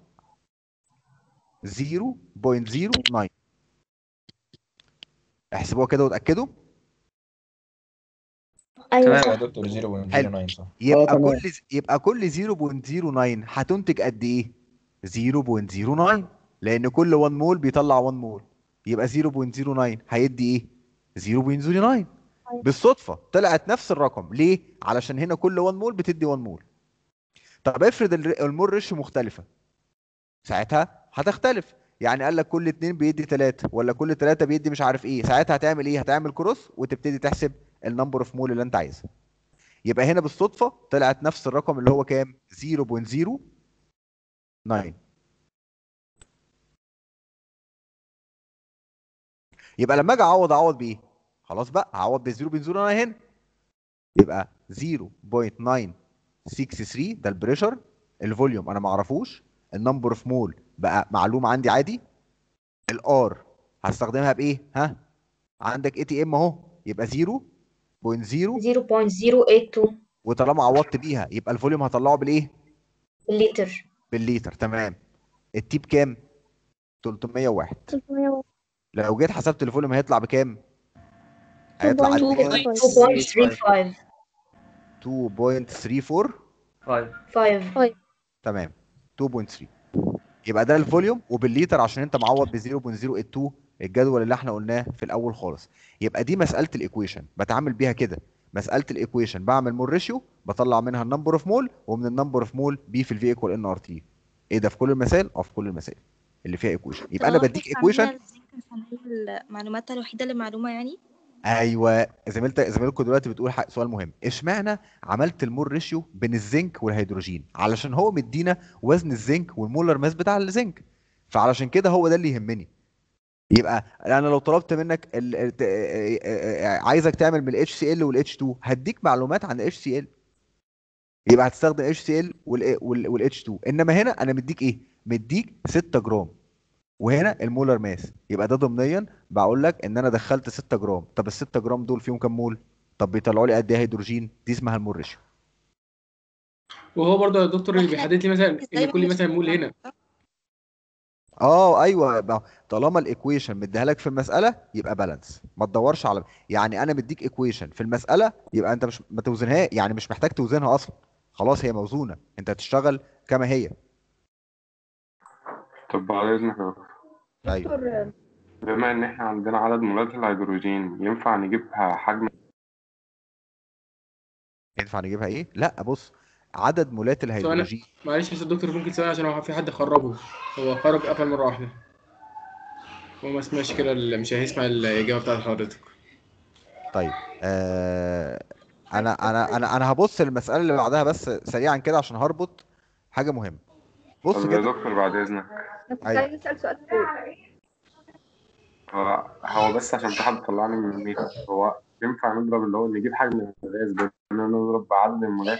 0.09 احسبوها كده وتأكدوا أيوة تمام صح يا دكتور 0.09 حلو صح يبقى تمام. كل يبقى كل 0.09 هتنتج قد ايه 0.09 لان كل 1 مول بيطلع 1 مول يبقى 0.09 هيدي ايه 0.09 بالصدفه طلعت نفس الرقم ليه علشان هنا كل 1 مول بتدي 1 مول طب افرض الر- المول ريش مختلفه ساعتها هتختلف يعني قال لك كل اتنين بيدي تلاتة ولا كل تلاتة بيدي مش عارف ايه ساعتها هتعمل ايه هتعمل كروس وتبتدي تحسب النمبر اوف مول اللي انت عايزها يبقى هنا بالصدفة طلعت نفس الرقم اللي هو كام 0.09 يبقى لما اجي اعوض اعوض بايه خلاص بقى هعوض ب 0.09 هنا يبقى 0.963 ده البريشر الفوليوم انا ما اعرفوش النمبر اوف مول بقى معلوم عندي عادي الار هستخدمها بايه ها عندك اي تي ام اهو يبقى 0.0 0.082 وطالما عوضت بيها يبقى الفوليوم هطلعه بالايه لتر بالليتر تمام التي بكام 301 301 لو جيت حسبت الفوليوم هيطلع بكام هيطلع قد ايه 2.35 2.34 5 تمام 2.3 يبقى ده الفوليوم وبالليتر عشان انت معوض ب 0.082 الجدول اللي احنا قلناه في الاول خالص يبقى دي مساله الايكويشن بتعامل بيها كده مساله الايكويشن بعمل مول ريشيو بطلع منها النمبر اوف مول ومن النمبر اوف مول بي في الفي ايكوال ان ار تي ايه ده في كل المسائل اه في كل المسائل اللي فيها ايكويشن يبقى انا بديك ايكويشن المعلومات الوحيدة اللي معلومة يعني ايوه زميلتك زميلكم دلوقتي بتقول حق سؤال مهم اشمعنى عملت المول ريشيو بين الزنك والهيدروجين علشان هو مدينا وزن الزنك والمولر ماس بتاع الزنك فعلشان كده هو ده اللي يهمني يبقى انا لو طلبت منك ال... ال- ت- آه، آه، آه، عايزك تعمل من الاتش سي ال والاتش 2 هديك معلومات عن الاتش سي ال يبقى هتستخدم اتش سي ال والاتش 2 انما هنا انا مديك ايه مديك 6 جرام وهنا المولر ماس يبقى ده ضمنيا بقول لك ان انا دخلت 6 جرام طب ال 6 جرام دول فيهم كام مول طب بيطلعوا لي قد ايه هيدروجين دي اسمها المول ريشيو وهو برضه يا دكتور اللي بيحدد لي مثلا ان كل مثلا مول هنا اه ايوه ما- طالما الايكويشن مديها لك في المساله يبقى بالانس ما تدورش على يعني انا مديك ايكويشن في المساله يبقى انت مش ما توزنها يعني مش محتاج توزنها اصلا خلاص هي موزونه انت هتشتغل كما هي طب بعد إذنك يا دكتور ايوه بما إن إحنا عندنا عدد مولات الهيدروجين ينفع نجيبها حجم ينفع نجيبها ايه لا بص عدد مولات ثواني الهيدروجين معلش بس الدكتور ممكن ثواني عشان هو في حد خرجه هو خرج قفل مرة واحدة هو ما سمعش كده ال- مش هيسمع الإجابة بتاعت حضرتك طيب آه انا انا انا انا هبص المساله اللي بعدها بس سريعا كده عشان هربط حاجه مهمه بص طب يا كده دكتور بعد إذنك انا كنت أيوة. عايز اسال سؤال فوق هو هو بس عشان في حد طلعني من الميت هو ينفع نضرب اللي هو نجيب حجم الغاز ده إننا نضرب بعدد المولات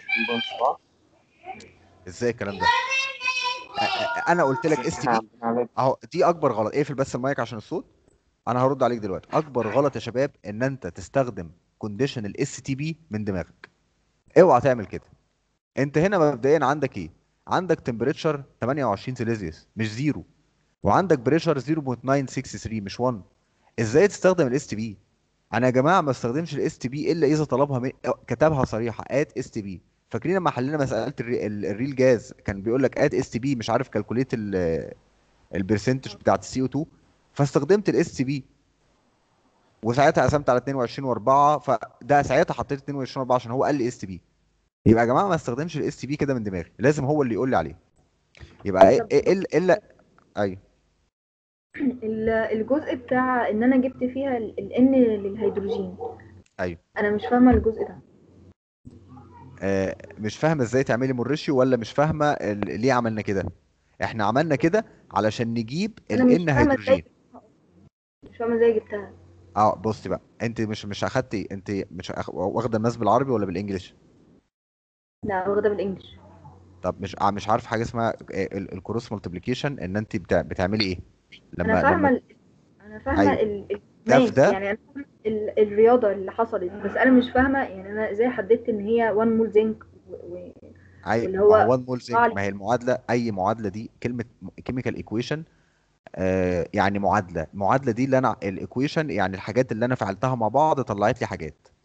22.7 ازاي الكلام ده آه، آه، انا قلت لك اس تي إحنا بي عندنا عدد اهو دي اكبر غلط اقفل بس المايك عشان الصوت انا هرد عليك دلوقتي اكبر غلط يا شباب ان انت تستخدم كونديشن الاس تي بي من دماغك اوعى تعمل كده انت هنا مبدئيا عندك ايه عندك تمبريتشر 28 سيليزيوس مش زيرو وعندك بريشر 0.963 مش 1 ازاي تستخدم الاس تي بي انا يا جماعه ما استخدمش الاس تي بي الا اذا طلبها من... كتبها صريحه ات اس تي بي فاكرين لما حلينا مساله الري... ال- الريل جاز كان بيقول لك ات اس تي بي مش عارف كالكوليت ال... البرسنتج بتاعت السي او 2 فاستخدمت الاس تي بي وساعتها قسمت على 22 و4 فده ساعتها حطيت 22 و4 عشان هو قال لي اس تي بي يبقى يا جماعه ما استخدمش الاس تي بي كده من دماغي لازم هو اللي يقول لي عليه يبقى ايه إيه- الا الا ايوه ال- الجزء بتاع ان انا جبت فيها الان للهيدروجين ايوه انا مش فاهمه الجزء ده آه مش فاهمه ازاي تعملي موريشيو ولا مش فاهمه ال- ليه عملنا كده احنا عملنا كده علشان نجيب انا مش الان فاهمه ازاي هيدروجين مش فاهمه ازاي جبتها اه بصي بقى انت مش مش اخدتي انت مش أخ... واخده الماس بالعربي ولا بالانجلش لا واخده بالانجلش طب مش ع- مش عارف حاجه اسمها الكروس مالتيبليكيشن ان انت بتع... بتعملي ايه انا لما فاهمه لما ال- انا فاهمه أيوة. ال- ده في الماس ده يعني انا فاهمه ال- الرياضه اللي حصلت بس انا مش فاهمه يعني انا ازاي حددت ان هي 1 مول زنك و... و... اي واللي ما هو هو 1 مول زنك طلع ما هي المعادله اي معادله دي كلمه كيميكال ايكويشن آه يعني معادله المعادله دي اللي انا الايكويشن يعني الحاجات اللي انا فعلتها مع بعض طلعت لي حاجات طب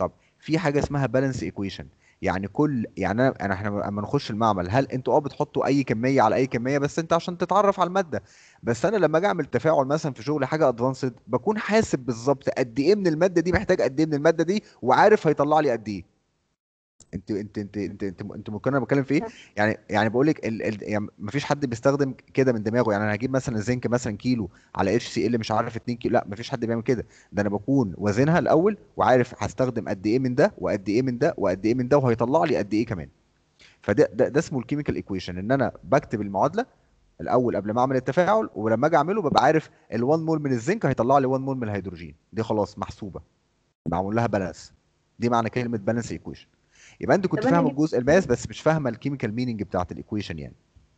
في حاجه اسمها بالانس ايكويشن يعني كل يعني انا أنا- احنا لما نخش المعمل هل انتوا اه بتحطوا اي كميه على اي كميه بس انت عشان تتعرف على الماده بس انا لما اجي اعمل تفاعل مثلا في شغل حاجه ادفانسد بكون حاسب بالظبط قد ايه من الماده دي محتاج قد ايه من الماده دي وعارف هيطلع لي قد ايه انت انت انت انت انت, انت ممكن انا بتكلم في ايه يعني يعني بقول لك ال... ال... يعني مفيش حد بيستخدم كده من دماغه يعني انا هجيب مثلا الزنك مثلا كيلو على اتش سي ال مش عارف 2 كيلو لا مفيش حد بيعمل كده ده انا بكون وازنها الاول وعارف هستخدم قد ايه من ده وقد ايه من ده وقد ايه من ده وهيطلع لي قد ايه كمان فده ده, ده اسمه الكيميكال ايكويشن ان انا بكتب المعادله الاول قبل ما اعمل التفاعل ولما اجي اعمله ببقى عارف ال1 مول من الزنك هيطلع لي 1 مول من الهيدروجين دي خلاص محسوبه معمول لها بالانس دي معنى كلمه بالانس ايكويشن يبقى انت كنت طب أنا فاهمه جبت- الجزء الماس بس مش فاهمه الكيميكال مينينج بتاعت الايكويشن يعني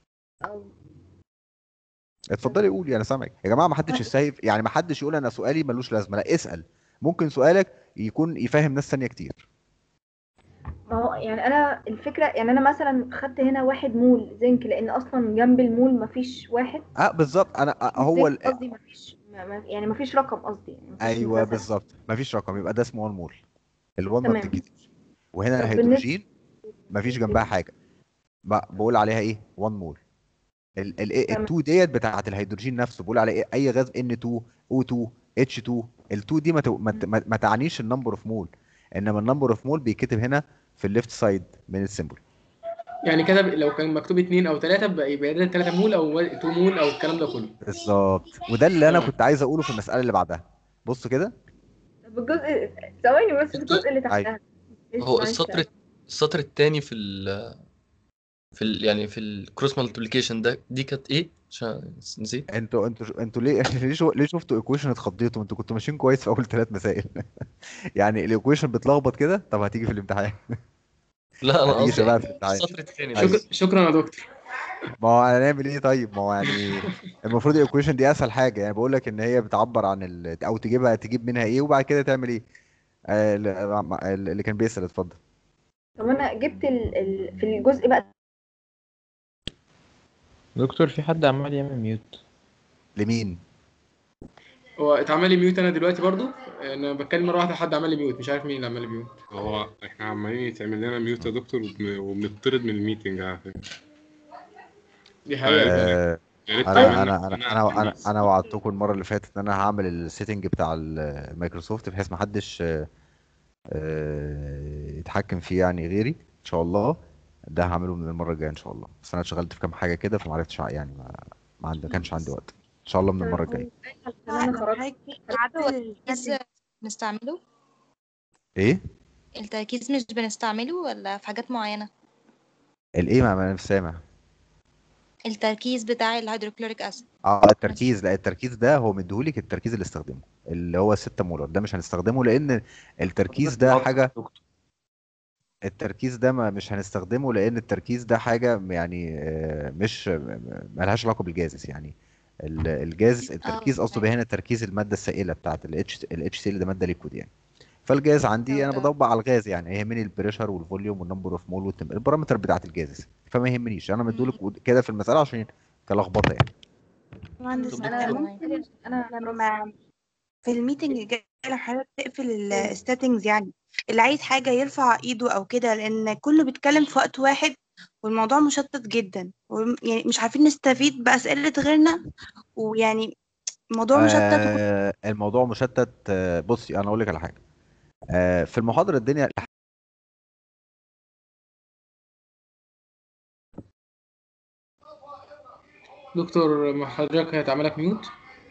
اتفضلي قولي انا سامعك يا جماعه ما حدش يسيف يعني ما حدش يقول انا سؤالي ملوش لازمه لا اسال ممكن سؤالك يكون يفهم ناس ثانيه كتير ما هو يعني انا الفكره يعني انا مثلا خدت هنا واحد مول زنك لان اصلا جنب المول مفيش واحد اه بالظبط انا آه هو زنك ال... قصدي مفيش ما- ما- يعني مفيش رقم قصدي يعني مفيش ايوه مثلا بالظبط مفيش رقم يبقى ده اسمه 1 مول ال1 ما تمام. بتتكتبش وهنا طب الهيدروجين مفيش جنبها حاجه ب- بقول عليها ايه 1 مول ال ال ال 2 ديت بتاعت الهيدروجين نفسه بقول على ايه اي غاز N2 O2 H2 ال2 دي ما تو- ما ت- ما ما تعنيش النمبر اوف مول انما النمبر اوف مول بيتكتب هنا في الليفت سايد من السيمبل يعني كده لو كان مكتوب اتنين او تلاتة بقى يبقى ده تلاتة مول او 2 مول او الكلام ده كله بالظبط وده اللي انا كنت عايز اقوله في المساله اللي بعدها بص كده طب الجزء ثواني بس الجزء اللي تحتها أيوة. معلش- هو معلش. السطر السطر التاني في ال في ال يعني في الكروس مالتيبليكيشن ده دي كانت ايه عشان نسيت انتوا انتوا انتوا ليه ليه شو- ليه شفتوا ايكويشن اتخضيتوا انتوا كنتوا ماشيين كويس في اول ثلاث مسائل يعني الايكويشن بتلخبط كده طب هتيجي في الامتحان لا انا هتيجي قصدي شباب يعني في الامتحان السطر التاني أيوة. شكرا شكرا يا دكتور ما هو هنعمل ايه طيب ما هو يعني المفروض الايكويشن دي اسهل حاجه يعني بقول لك ان هي بتعبر عن ال... او تجيبها تجيب منها ايه وبعد كده تعمل ايه آه، ال- اللي كان بيسأل اتفضل طب انا جبت ال... ال... في الجزء بقى دكتور في حد عمال يعمل ميوت لمين هو اتعمل لي ميوت انا دلوقتي برضو انا بتكلم مره واحده حد عمل لي ميوت مش عارف مين اللي عمل لي ميوت هو احنا عمالين يتعمل لنا ميوت يا دكتور وبن- وبنطرد من الميتنج على فكره دي آه، يا ريت انا تعمل انا لنا انا انا انا, أنا وعدتكم المره اللي فاتت ان انا هعمل السيتنج بتاع المايكروسوفت بحيث ما حدش آه، آه، يتحكم فيه يعني غيري ان شاء الله ده هعمله من المره الجايه ان شاء الله بس انا اتشغلت في كام حاجه كده فما عرفتش ع- يعني ما ما عندي ما كانش عندي وقت ان شاء الله من المره الجايه التركيز بنستعمله ايه التركيز مش بنستعمله ولا في حاجات معينة الايه ما ما انا مش سامع التركيز بتاع الهيدروكلوريك اسيد اه التركيز لا التركيز ده هو مديهولك التركيز اللي استخدمه اللي هو 6 مولر ده مش هنستخدمه لان التركيز ده حاجه التركيز ده ما مش هنستخدمه لان التركيز ده حاجه يعني آه، مش ملهاش علاقه بالجازس يعني ال- الجاز التركيز قصده هنا تركيز الماده السائله بتاعت الاتش الاتش سي ده ماده ليكويد يعني فالجاز عندي انا بدور على الغاز يعني يهمني البريشر والفوليوم والنمبر اوف مول والتم... البارامتر بتاعت الجازس فما يهمنيش انا مديهولك كده في المساله عشان كلخبطه يعني مهندس انا انا ممكن انا لما في الميتنج الجاي لو حضرتك تقفل السيتنجز يعني اللي عايز حاجة يرفع ايده او كده لان كله بيتكلم في وقت واحد والموضوع مشتت جدا وم- يعني مش عارفين نستفيد بأسئلة غيرنا ويعني الموضوع مشتت وكل- آه الموضوع مشتت آه بصي انا اقول لك على حاجه آه في المحاضره الدنيا دكتور ما حضرتك هيتعمل لك ميوت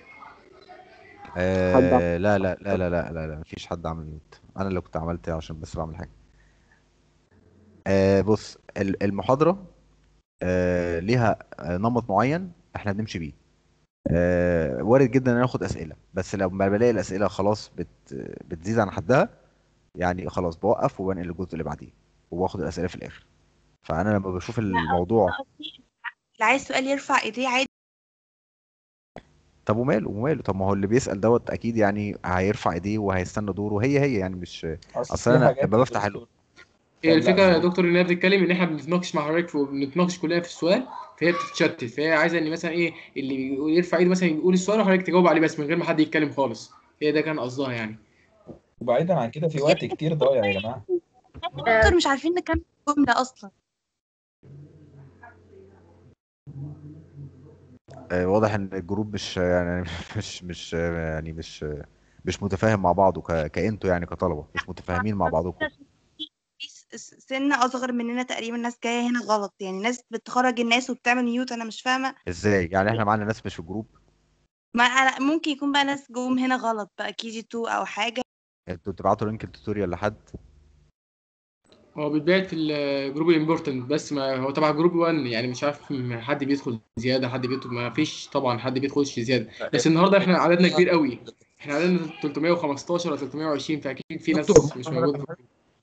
آه لا لا لا لا لا لا لا مفيش حد عمل ميوت انا اللي كنت عملت عشان بس بعمل حاجه آه بص ال- المحاضره آه ليها آه، نمط معين احنا بنمشي بيه آه وارد جدا ان انا اخد اسئله بس لو ما بلاقي الاسئله خلاص بت بتزيد عن حدها يعني خلاص بوقف وبنقل للجزء اللي بعديه وباخد الاسئله في الاخر فانا لما بشوف الموضوع اللي عايز سؤال يرفع ايديه عادي طب وماله وماله طب ما هو اللي بيسأل دوت اكيد يعني هيرفع ايديه وهيستنى دوره هي هي يعني مش اصل في انا حاجات لما بفتح ال... هي الفكره يا دكتور ان هي بتتكلم ان احنا بنتناقش مع حضرتك وبنتناقش كلنا في السؤال فهي بتتشتت فهي عايزه ان مثلا ايه اللي بيقول- يرفع ايده مثلا يقول السؤال وحضرتك تجاوب عليه بس من غير ما حد يتكلم خالص هي ده كان قصدها يعني وبعيدا عن كده في وقت كتير ضايع يا جماعه دكتور مش عارفين نكمل الجملة أصلا آه، واضح ان الجروب مش يعني مش مش يعني مش مش متفاهم مع بعضه ك- كانتوا يعني كطلبه مش متفاهمين مع بعضكم في س- سن أصغر مننا تقريبا ناس جاية هنا غلط يعني ناس بتخرج الناس وبتعمل ميوت أنا مش فاهمة ازاي يعني احنا معانا ناس مش في الجروب ما أنا ممكن يكون بقى ناس جم هنا غلط بقى كي جي 2 أو حاجة انتوا تبعتوا لينك التوتوريال لحد هو بيتبعت في الجروب الامبورتنت بس ما هو تبع جروب 1 يعني مش عارف م- حد بيدخل زياده حد بيدخل ما فيش طبعا حد بيدخلش زياده بس النهارده احنا عددنا كبير قوي احنا عددنا 315 ولا 320 فاكيد في ناس دكتور، مش موجوده في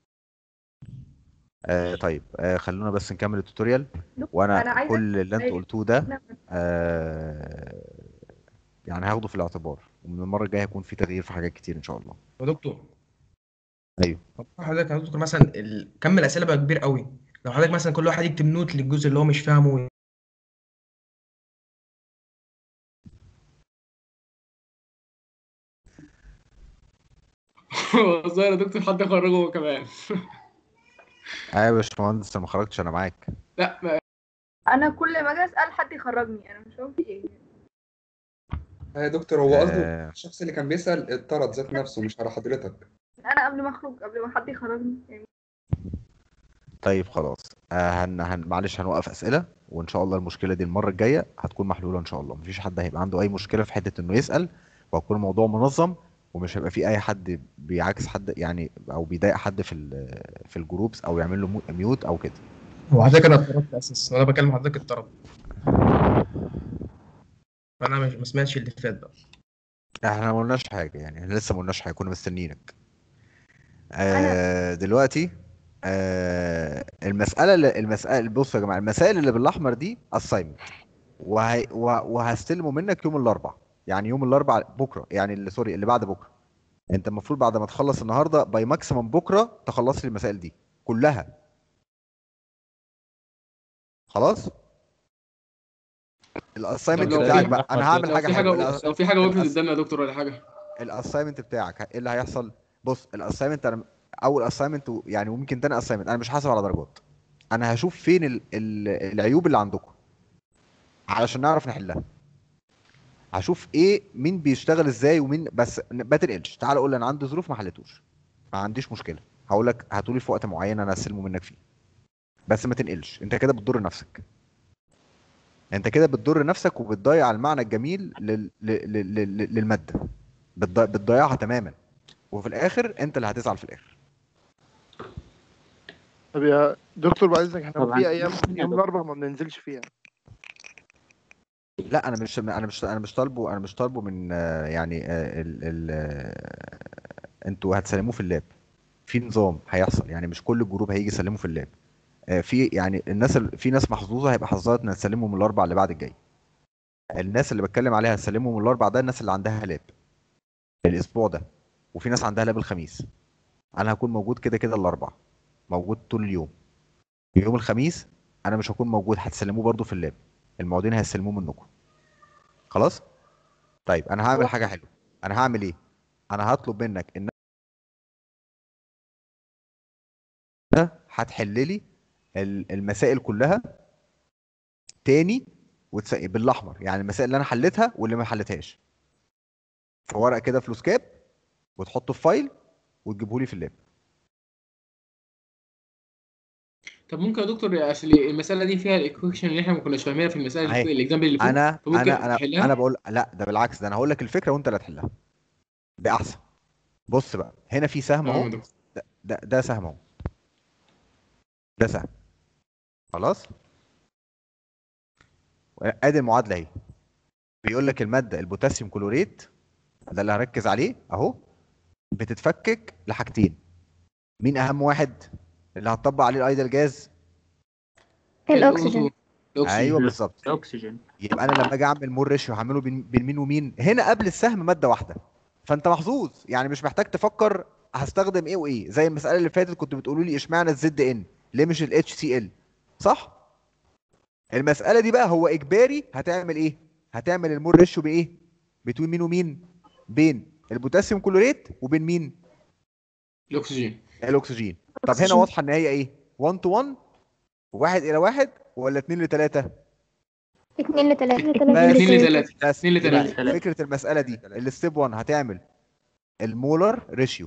آه طيب آه خلونا بس نكمل التوتوريال أنا وانا عايزة كل اللي انتوا أيوة. قلتوه ده آه يعني هاخده في الاعتبار ومن المره الجايه هيكون في تغيير في حاجات كتير ان شاء الله يا دكتور ايوه طب حضرتك يا دكتور مثلا ال... كم الاسئله بقى كبير قوي لو حضرتك مثلا كل واحد يكتب نوت للجزء اللي هو مش فاهمه الظاهر يا دكتور حد خرجه هو كمان ايوه يا باشمهندس انا ما خرجتش انا معاك لا ما- انا كل ما اجي اسال حد يخرجني انا مش فاهم في ايه يا دكتور هو قصده آه الشخص اللي كان بيسأل اتطرد ذات نفسه مش على حضرتك انا قبل ما اخرج قبل ما حد يخرجني يعني طيب خلاص آه هن... هن... معلش هنوقف اسئله وان شاء الله المشكله دي المره الجايه هتكون محلوله ان شاء الله مفيش حد هيبقى عنده اي مشكله في حته انه يسال وهيكون الموضوع منظم ومش هيبقى في اي حد بيعاكس حد يعني او بيضايق حد في ال... في الجروبس او يعمل له مو- ميوت او كده هو حضرتك انا اتطردت اساسا وانا بكلم حضرتك اتطرد فانا مش ما سمعتش اللي فات بقى احنا ما قلناش حاجه يعني احنا لسه ما قلناش حاجه كنا مستنيينك آه دلوقتي آه المساله اللي المساله بصوا يا جماعه المسائل اللي بالاحمر دي اساينمنت وهي وه- وهستلمه منك يوم الاربعاء يعني يوم الاربعاء بكره يعني اللي سوري اللي بعد بكره انت المفروض بعد ما تخلص النهارده باي ماكسيمم بكره تخلص لي المسائل دي كلها خلاص طب الاساينمنت لو بتاعك في بقى انا هعمل لو حاجه في حاجه حلوه لو في حاجه وقفت الأس- قدامنا يا دكتور ولا حاجه الاساينمنت بتاعك ايه اللي هيحصل بص الاساينمنت انا اول اساينمنت يعني وممكن تاني اساينمنت انا مش حاسب على درجات انا هشوف فين ال ال العيوب اللي عندكم علشان نعرف نحلها هشوف ايه مين بيشتغل ازاي ومين بس ما تنقلش تعال قول لي انا عندي ظروف ما حلتوش ما عنديش مشكله هقول لك هاتولي في وقت معين انا استلمه منك فيه بس ما تنقلش انت كده بتضر نفسك انت كده بتضر نفسك وبتضيع المعنى الجميل لل... لل... لل... لل- للماده بتضي... بتضيعها تماما وفي الاخر انت اللي هتزعل في الاخر طب يا دكتور بعد اذنك احنا طبعاً. في ايام يوم الاربعاء ما بننزلش فيها لا انا مش انا مش انا مش طالبه انا مش طالبه من آه، يعني آه، ال ال آه، انتوا هتسلموه في اللاب في نظام هيحصل يعني مش كل الجروب هيجي يسلموا في اللاب آه، في يعني الناس ال- في ناس محظوظه هيبقى حظها ان تسلموا من الاربع اللي بعد الجاي الناس اللي بتكلم عليها هتسلموا من الاربع ده الناس اللي عندها لاب الاسبوع ده وفي ناس عندها لاب الخميس انا هكون موجود كده كده الاربع موجود طول اليوم يوم الخميس انا مش هكون موجود هتسلموه برضو في اللاب المعيدين هيسلموه منكم خلاص طيب انا هعمل حاجه حلوه انا هعمل ايه انا هطلب منك ان ده هتحل لي ال- المسائل كلها تاني وتس... بالاحمر يعني المسائل اللي انا حليتها واللي ما حليتهاش في ورقه كده فلوس كاب وتحطه في فايل وتجيبه لي في اللاب طب ممكن يا دكتور عشان المساله دي فيها الايكويشن اللي احنا ما كناش فاهمينها في المسائل اللي أهي. فوق الاكزامبل اللي فوق انا فممكن انا انا تحلها انا بقول لا ده بالعكس ده انا هقول لك الفكره وانت اللي هتحلها ده احسن بص بقى هنا في سهم تمام يا اهو دكتور. ده, ده ده سهم اهو ده سهم خلاص ادي المعادله اهي بيقول لك الماده البوتاسيوم كلوريت ده اللي هركز عليه اهو بتتفكك لحاجتين مين اهم واحد اللي هتطبق عليه الايدل جاز الأكسجين ايوه بالظبط الاكسجين يبقى انا لما اجي اعمل مور ريشيو هعمله بين بين مين ومين هنا قبل السهم ماده واحده فانت محظوظ يعني مش محتاج تفكر هستخدم ايه وايه زي المساله اللي فاتت كنت بتقولوا لي اشمعنى الزد ان ليه مش الاتش سي ال صح المساله دي بقى هو اجباري هتعمل ايه هتعمل المور ريشيو بايه بين مين ومين بين البوتاسيوم كلوريت وبين مين الاكسجين الاكسجين طب هنا أكسجين. واضحه ان هي ايه 1 تو 1 واحد الى واحد ولا 2 ل 3 اتنين لتلاتة بس اتنين لتلاتة. بس اتنين لتلاتة. يبقى فكره المساله دي الستيب 1 هتعمل المولر ريشيو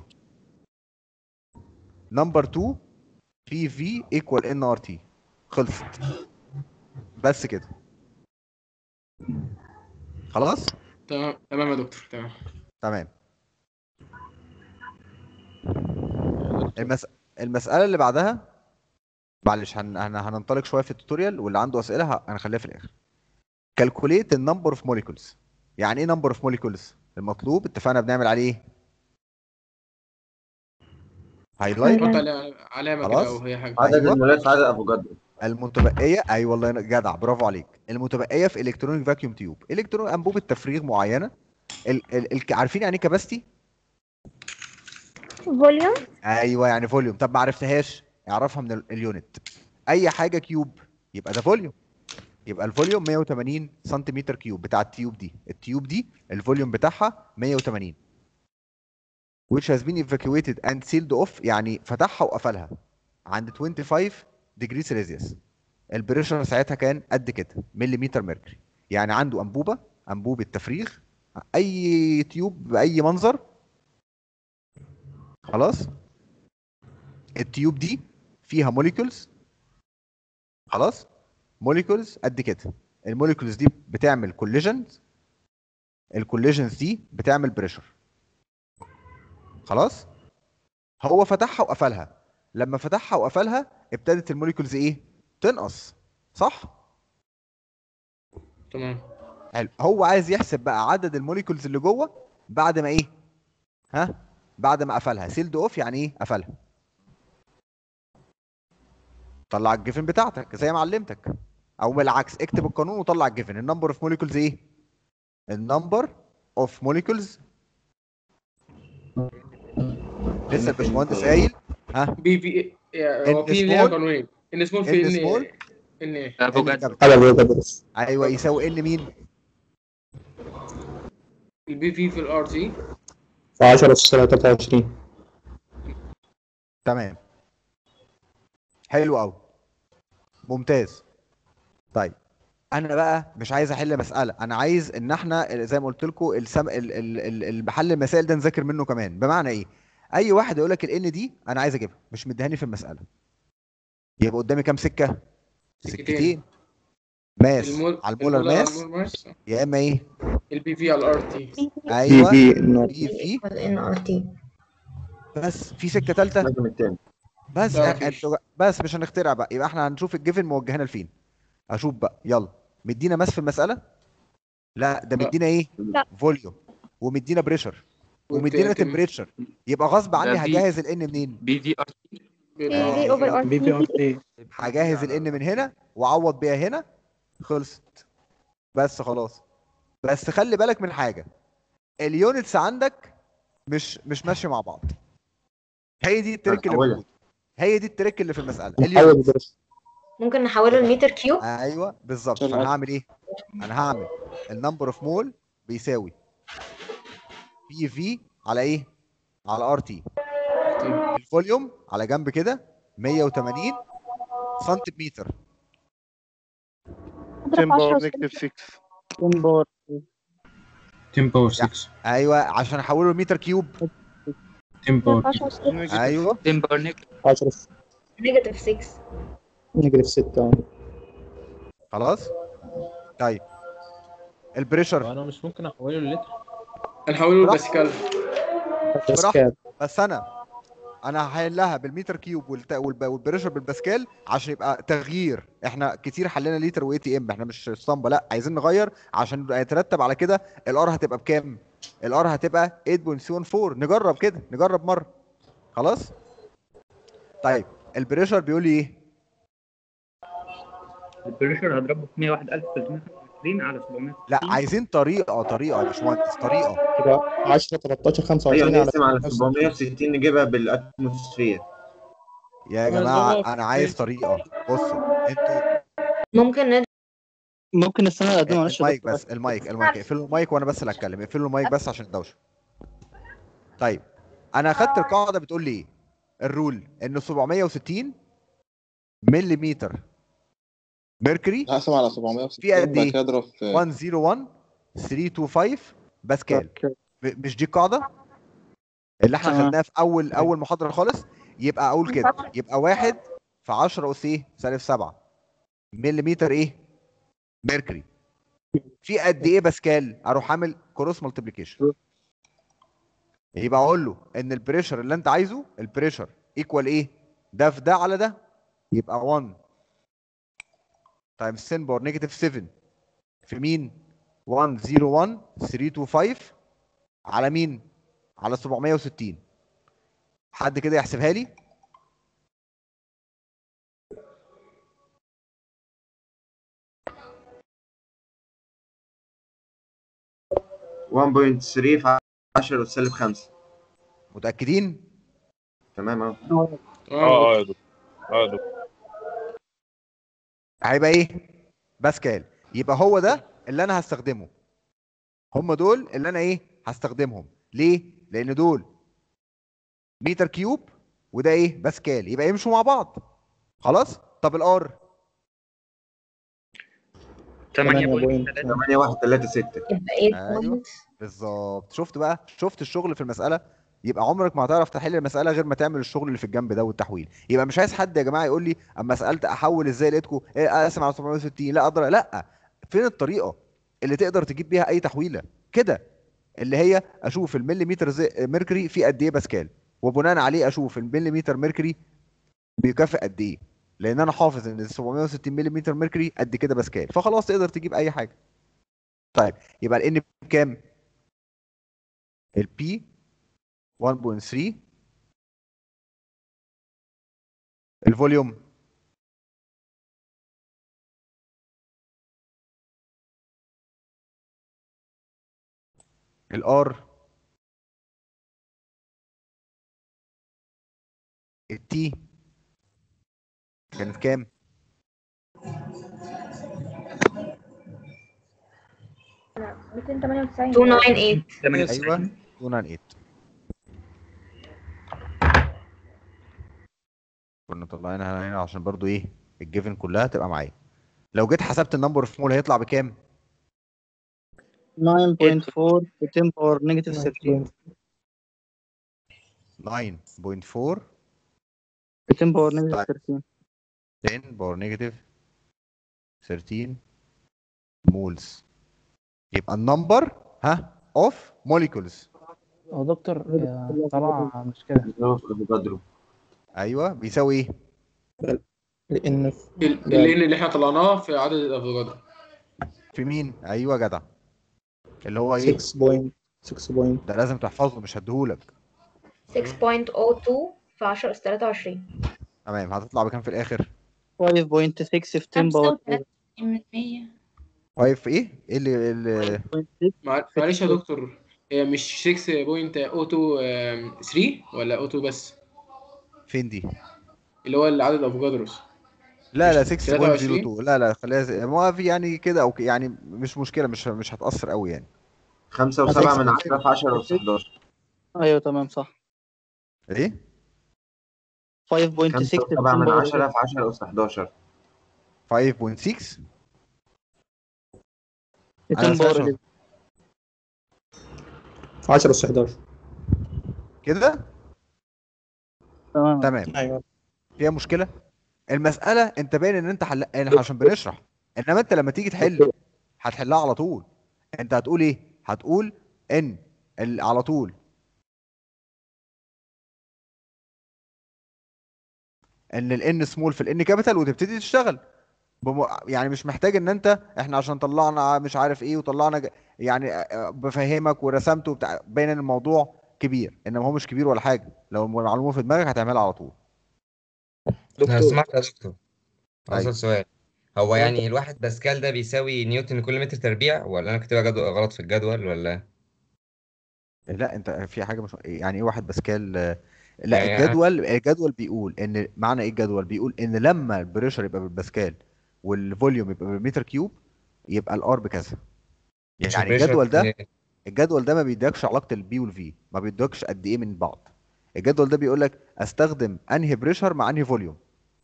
نمبر 2 بي في ايكوال ان ار تي خلصت بس كده خلاص تمام تمام يا دكتور تمام تمام المس... المسألة اللي بعدها معلش هن... هن... هننطلق شوية في التوتوريال واللي عنده أسئلة ه- هنخليها في الآخر. calculate the number of molecules. يعني إيه number of molecules؟ المطلوب اتفقنا بنعمل عليه إيه؟ هايلايت حط على- علامه كده خلاص او هي حاجه عدد المولات في عدد افوكادو المتبقية أي والله جدع برافو عليك المتبقية في إلكترونيك فاكيوم تيوب إلكترون أنبوبة تفريغ معينة ال... ال... ال... عارفين يعني إيه كباستي؟ فوليوم ايوه يعني فوليوم طب ما عرفتهاش اعرفها من ال- اليونت اي حاجه كيوب يبقى ده فوليوم يبقى الفوليوم 180 سنتيمتر كيوب بتاع التيوب دي التيوب دي الفوليوم بتاعها 180 which has been evacuated and sealed off يعني فتحها وقفلها عند 25 degree celsius البريشر ساعتها كان قد كده مليمتر ميركوري يعني عنده انبوبه انبوبه تفريغ اي تيوب باي منظر خلاص التيوب دي فيها موليكولز خلاص موليكولز قد كده الموليكولز دي بتعمل كوليجنز الكوليجنز دي بتعمل بريشر خلاص هو فتحها وقفلها لما فتحها وقفلها ابتدت الموليكولز ايه تنقص صح تمام حلو هو عايز يحسب بقى عدد الموليكولز اللي جوه بعد ما ايه ها بعد ما قفلها سيلد اوف يعني ايه قفلها طلع الجيفن بتاعتك زي ما علمتك او بالعكس اكتب القانون وطلع الجيفن النمبر اوف موليكولز ايه النمبر اوف موليكولز لسه الباشمهندس قايل ها بي في هو إن في ليها small- قانونين ان سمول في إن ان small ان ايه ايوه يساوي ان مين البي في في الار تي في 10 في 23 تمام حلو قوي ممتاز طيب انا بقى مش عايز احل مساله انا عايز ان احنا زي ما قلت لكم السم... ال... ال... ال... المحل المسائل ده نذاكر منه كمان بمعنى ايه اي واحد يقول لك الان دي انا عايز اجيبها مش مديهاني في المساله يبقى قدامي كام سكه سكتين ماس المول على المولر المولر على ماس المولر ماس يا اما ايه البي في على الار تي ايوه في بي في ان ار تي بس في سكه ثالثه لازم التاني بس لا، أ- مفيش. أنتوا- بس مش هنخترع بقى يبقى احنا هنشوف الجيفن موجهنا لفين اشوف بقى يلا مدينا ماس في المساله لا ده لا. مدينا ايه لا. فوليوم ومدينا بريشر ومدينا وبت- تمبريتشر يبقى غصب عني ده بي- هجهز الان منين بي في ار بي في اوفر ار بي بي ار تي هجهز الان من هنا واعوض بيها هنا خلصت بس خلاص بس خلي بالك من حاجه اليونتس عندك مش مش ماشيه مع بعض هي دي التريك اللي هنحولها. موجود هي دي التريك اللي في المساله نحول اليونتس البريشر ممكن نحوله لمتر كيوب ايوه بالظبط عشان فانا هعمل ايه انا هعمل النمبر اوف مول بيساوي بي في على ايه على ار تي الفوليوم على جنب كده 180 سنتيمتر 10 باور نيجاتيف 6 10 باور 10 باور 6 ايوه عشان احوله لمتر كيوب 10 باور ايوه تمبر نيك 10 نيجاتيف 6 نيجاتيف 6 خلاص طيب البريشر انا مش ممكن احوله للتر هنحوله لباسكال براحتك بس انا انا هحلها بالمتر كيوب والت... والب... والبريشر بالباسكال عشان يبقى تغيير احنا كتير حلينا لتر واي تي ام احنا مش اسطمبه لا عايزين نغير عشان يبقى يترتب على كده الار هتبقى بكام الار هتبقى 8.74 نجرب كده نجرب مره خلاص طيب البريشر بيقول لي ايه البريشر هضربه في 101325 على 700 لا عايزين طريقه طريقه يا باشمهندس طريقه كده 10 13 ايوه 25 نقسم على 760 نجيبها بالاتموسفير يا جماعه انا عايز طريقه بصوا انتوا ممكن ند... ممكن السنه اللي قدمها معلش يا المايك دكتور بس المايك المايك اقفلوا المايك وانا بس اللي هتكلم اقفلوا المايك بس عشان الدوشه طيب انا اخدت القاعده بتقول لي ايه الرول ان 760 ملم ميركوري هقسم على 760 في قد بعد ايه كده اضرب في 101 325 باسكال م- مش دي القاعده اللي احنا تمام. خدناها في اول اول محاضره خالص يبقى اقول كده يبقى واحد في 10 اس ايه سالب 7 مليمتر ايه ميركوري في قد ايه باسكال اروح اعمل كروس مالتيبليكيشن يبقى اقول له ان البريشر اللي انت عايزه البريشر ايكوال ايه ده في ده على ده يبقى 1 تايمز 10 باور نيجاتيف 7 في مين 101 325 على مين على 760 حد كده يحسبها لي 1.3 في 10 أس سالب 5 متاكدين تمام اهو اه اه يا دكتور اه يا دكتور هيبقى ايه باسكال يبقى هو ده اللي انا هستخدمه هم دول اللي انا ايه هستخدمهم ليه لان دول متر كيوب وده ايه باسكال يبقى يمشوا مع بعض خلاص طب الار 8.36 ايوه بالظبط شفت بقى شفت الشغل في المساله يبقى عمرك ما هتعرف تحل المساله غير ما تعمل الشغل اللي في الجنب ده والتحويل يبقى مش عايز حد يا جماعه يقول لي اما سالت احول ازاي لقيتكم ايه اقسم على 760 لا اقدر لا فين الطريقه اللي تقدر تجيب بيها اي تحويله كده اللي هي اشوف المليمتر زي ميركوري فيه قد ايه باسكال وبناء عليه اشوف المليمتر ميركوري بيكافئ قد ايه لان انا حافظ ان ال 760 ملم ميركوري قد كده باسكال فخلاص تقدر تجيب اي حاجه طيب يبقى الان بكام البي 1.3 الفوليوم الار التي كانت كام؟ لا 298 298 ايوه 298 كنا طلعينها هنا عشان برضو ايه الجيفن كلها تبقى معايا لو جيت حسبت النمبر اوف مول هيطلع بكام 9.4 في 10 باور نيجاتيف 13 9.4 في 10 باور نيجاتيف 13 10 باور نيجاتيف 13 مولز يبقى النمبر ها اوف موليكولز هو دكتور آه، طلع مش كده ايوه بيساوي ايه لان اللين اللي احنا طلعناه في عدد الافوكادو في مين ايوه جدع اللي هو ايه 6 بوينت 6 بوينت ده لازم تحفظه مش هديهولك 6.02 في 10 اس 23 تمام هتطلع بكام في الاخر 5.6 في 10 باور 5 ايه ايه اللي, اللي... مع- معلش يا دكتور هي مش 6.023 ولا اوتو بس فين دي اللي هو عدد الافوكادروس لا لا 23 6.02 لا لا خليها زي- ما هو في يعني كده او ك- يعني مش مشكله مش مش هتاثر قوي يعني 5 و7 من 10 في 10 أس 11 ايوه تمام صح ايه 5.6 في 5 و7 10 من باور 10 في 10 أس 11 5.6 في انا 10 باور سأشرح. 10 اس 11 كده تمام تمام ايوه فيها مشكله المساله انت باين ان انت حل... احنا عشان بنشرح انما انت لما تيجي تحل هتحلها على طول انت هتقول ايه هتقول ان ال... على طول ان الان سمول في الان كابيتال وتبتدي تشتغل بم... يعني مش محتاج ان انت احنا عشان طلعنا مش عارف ايه وطلعنا ج... يعني آه، بفهمك ورسمت وبتاع باين ان الموضوع كبير انما هو مش كبير ولا حاجه لو المعلومه في دماغك هتعملها على طول لو سمحت يا دكتور أيوة. أوصل سؤال هو يعني الواحد باسكال ده بيساوي نيوتن لكل متر تربيع ولا انا كاتبها جدول غلط في الجدول ولا لا انت في حاجه مش يعني ايه واحد باسكال آه، لا يعني الجدول الجدول بيقول ان معنى ايه الجدول بيقول ان لما البريشر يبقى بالباسكال والفوليوم يبقى بالمتر كيوب يبقى الار بكذا مش يعني البريشر الجدول ده في- الجدول ده ما بيديكش علاقه البي والفي ما بيديكش قد ايه من بعض الجدول ده بيقول لك استخدم انهي بريشر مع انهي فوليوم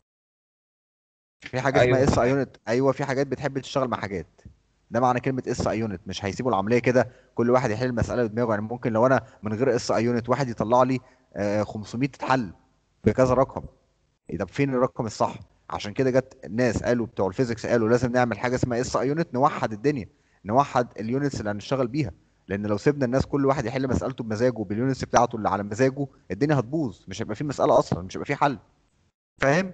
في حاجه اسمها أيوة. اس اي يونت ايوه في حاجات بتحب تشتغل مع حاجات ده معنى كلمه اس اي يونت مش هيسيبوا العمليه كده كل واحد يحل المساله بدماغه يعني ممكن لو انا من غير اس اي يونت واحد يطلع لي آه، 500 حل بكذا رقم إيه طب فين الرقم الصح عشان كده جت الناس قالوا بتوع الفيزيكس قالوا لازم نعمل حاجه اسمها اس اي يونت نوحد الدنيا نوحد اليونتس اللي هنشتغل بيها لان لو سيبنا الناس كل واحد يحل مسالته بمزاجه باليونتس بتاعته اللي على مزاجه الدنيا هتبوظ مش هيبقى في مساله اصلا مش هيبقى في حل فاهم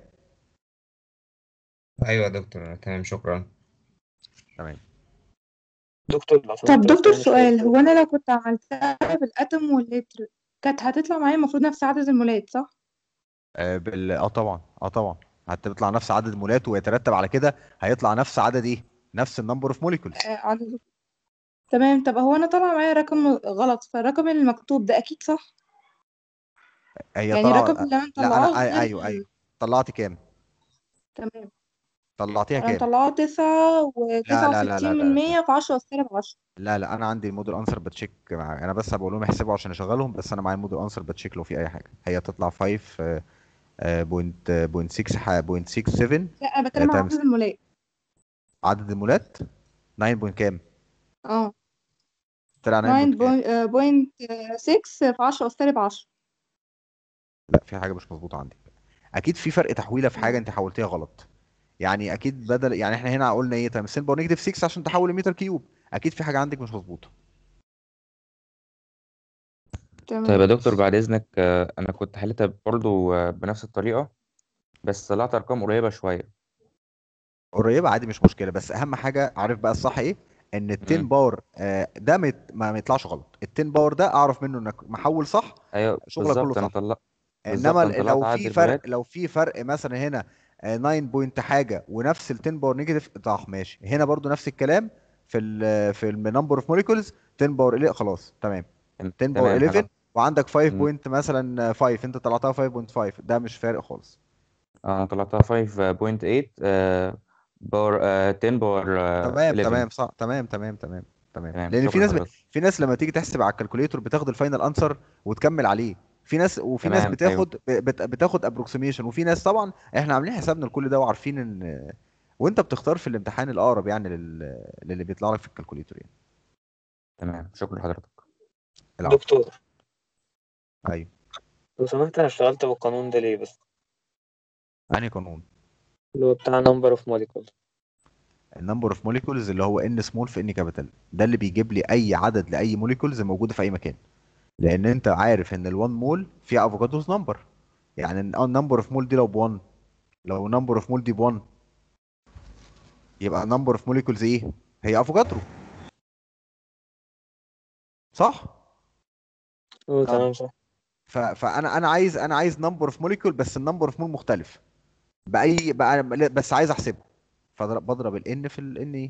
ايوه يا دكتور تمام شكرا تمام دكتور لو طب سمحت بس دكتور أنا مش سؤال فاهم. هو انا لو كنت عملتها بالاتوم واللتر كانت هتطلع معايا المفروض نفس عدد المولات صح؟ آه بال اه طبعا اه طبعا هتطلع نفس عدد المولات ويترتب على كده هيطلع نفس عدد ايه نفس النمبر اوف موليكولز آه عدد تمام طب هو انا طالع معايا رقم غلط فالرقم المكتوب ده اكيد صح هي يعني طلع الرقم اللي انا لا مطلعاه انا غير ايوه ال- ايوه طلعتي كام تمام طلعتيها انا كام مطلعاه تسعة وتسعة لا لا لا وستين لا من لا مية في عشرة سالب عشرة لا لا انا عندي الموديل انسر بتشيك مع... انا بس بقول لهم يحسبوا عشان اشغلهم بس انا معايا الموديل انسر بتشيك لو في اي حاجه هي تطلع 5 بوينت بوينت 6 بوينت 67 لا انا بتكلم عن عدد تايمز المولات عدد المولات 9 بوينت كام اه طلع 9 بوينت كام 9.6 في عشرة سالب عشرة لا في حاجه مش مظبوطه عندي اكيد في فرق تحويله في حاجه انت حولتيها غلط يعني اكيد بدل يعني احنا هنا قلنا ايه تمثيل باور نيجاتيف 6 عشان تحول المتر كيوب اكيد في حاجه عندك مش مظبوطه طيب يا دكتور بعد إذنك آه، أنا كنت حلتها برضو آه، بنفس الطريقة بس طلعت أرقام قريبة شوية قريبه عادي مش مشكله بس اهم حاجه عارف بقى الصح ايه ان ال 10 مم. باور آه، ده ما يت- ما ما يطلعش غلط ال 10 باور ده اعرف منه انك محول صح أيوه شغلك كله بالظبط أنا صح طلعت بالظبط انما أنا ال- طلعت لو عدد في فرق المولات لو في فرق مثلا هنا آه، 9 بوينت حاجه ونفس ال 10 باور نيجاتيف صح ماشي هنا برضو نفس الكلام في ال في النمبر اوف موليكولز 10 باور 11 خلاص تمام 10 باور تمام 11 خلاص وعندك 5 مم. بوينت مثلا 5 انت طلعتها 5.5 ده مش فارق خالص أنا طلعتها 5.8 آه، باور آه، 10 باور آه، تمام 11 تمام صح تمام تمام تمام تمام تمام لان في شكرا ناس ب... حضرتك في ناس لما تيجي تحسب على الكالكوليتور بتاخد الفاينل انسر وتكمل عليه في ناس وفي ناس تمام أيوه بتاخد ب- بت... بتاخد ابروكسيميشن وفي ناس طبعا احنا عاملين حسابنا لكل ده وعارفين ان وانت بتختار في الامتحان الاقرب يعني لل... للي بيطلع لك في الكالكوليتور يعني تمام شكرا لحضرتك العفو دكتور ايوه لو سمحت أنا اشتغلت بالقانون ده ليه بس انهي قانون اللي هو بتاع number of molecules النمبر اوف موليكولز اللي هو ان سمول في ان كابيتال ده اللي بيجيب لي اي عدد لاي موليكولز موجوده في اي مكان لان انت عارف ان ال1 مول فيها افوكادوس نمبر يعني النمبر اوف مول دي لو ب1 لو نمبر اوف مول دي ب1 يبقى نمبر اوف موليكولز ايه هي افوكادرو صح اه طب تمام صح ف... فانا انا عايز انا عايز نمبر اوف موليكول بس النمبر اوف مول مختلف باي بقى بس عايز احسبه فبضرب الان في الان ايه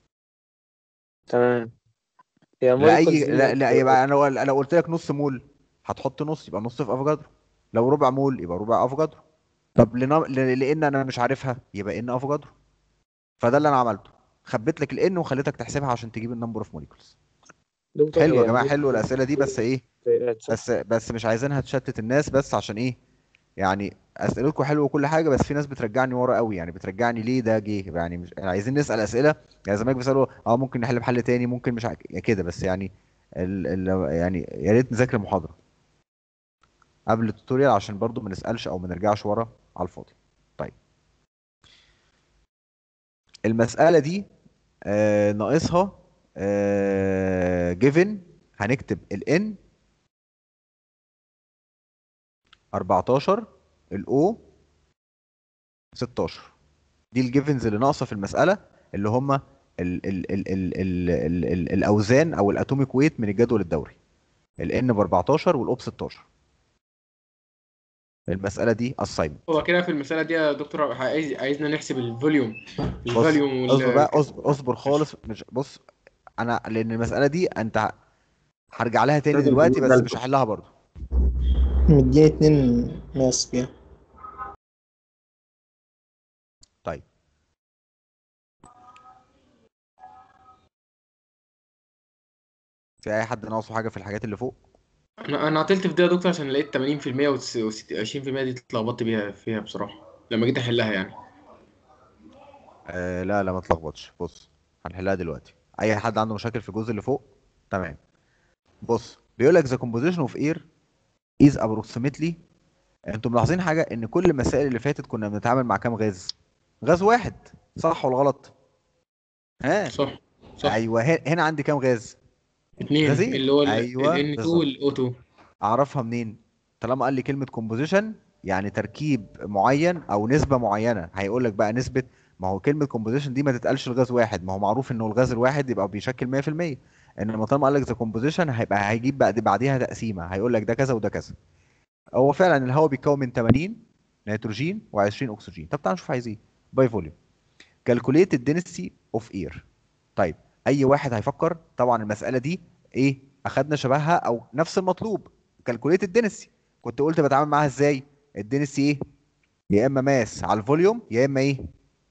تمام هي لا molecules اي دي لا, لا يبقى انا لو لو قلت لك نص مول هتحط نص يبقى نص في افوكادرو لو ربع مول يبقى ربع افوكادرو طب لنا... ل- لان انا مش عارفها يبقى ان افوكادرو فده اللي انا عملته خبيت لك الان وخليتك تحسبها عشان تجيب النمبر اوف موليكولز دكتور حلو يا هي جماعه حلو molecules الاسئله دي بس ايه زائد صح بس بس مش عايزينها تشتت الناس بس عشان ايه يعني اسئلتكم حلوه وكل حاجه بس في ناس بترجعني ورا قوي يعني بترجعني ليه ده جه يعني مش يعني عايزين نسال اسئله يعني زمان بيسالوا اه ممكن نحل بحل تاني ممكن مش ع- كده بس يعني ال ال يعني يا ريت نذاكر المحاضره قبل التوتوريال عشان برضو ما نسالش او ما نرجعش ورا على الفاضي طيب المساله دي آه ناقصها آه جيفن هنكتب ال n 14 الاو 16 دي الجيفنز اللي ناقصه في المساله اللي هم ال ال ال ال ال ال ال الاوزان او الاتوميك ويت من الجدول الدوري الان ب 14 والاو ب 16 المساله دي assignment هو كده في المسألة دي يا دكتور عايز عايزنا نحسب الفوليوم بص الفوليوم اصبر وال بقى اصبر, اصبر خالص مش بص انا لان المساله دي انت هرجع لها تاني لازم دلوقتي تقول بس ده مش هحلها برضو مديني اتنين ماس فيها طيب في اي حد ناقصه حاجه في الحاجات اللي فوق انا انا عطلت في ده يا دكتور عشان لقيت 80% و 20% دي اتلخبطت بيها فيها بصراحه لما جيت احلها يعني آه لا لا ما تلخبطش بص هنحلها دلوقتي اي حد عنده مشاكل في الجزء اللي فوق تمام بص بيقول لك the composition of air is approximately انتوا ملاحظين حاجه ان كل المسائل اللي فاتت كنا بنتعامل مع كام غاز غاز واحد صح ولا غلط ها صح صح ايوه هنا هنا عندي كام غاز اتنين غازين اللي هو ال ايوه ال N2 بالظبط. وال O2 اعرفها منين طالما قال لي كلمه كومبوزيشن يعني تركيب معين او نسبه معينه هيقول لك بقى نسبه ما هو كلمه كومبوزيشن دي ما تتقالش الغاز واحد ما هو معروف انه الغاز الواحد يبقى بيشكل 100% انما طالما قال لك ذا كومبوزيشن هيبقى هيجيب بعد بعديها تقسيمه هيقول لك ده كذا وده كذا هو فعلا الهواء بيتكون من 80 نيتروجين و20 اكسجين طب تعال نشوف عايز ايه باي فوليوم كالكوليت الدنسيتي اوف اير طيب اي واحد هيفكر طبعا المساله دي ايه اخدنا شبهها او نفس المطلوب كالكوليت الدنسي كنت قلت بتعامل معاها ازاي الدنسي ايه يا اما ماس على الفوليوم يا اما ايه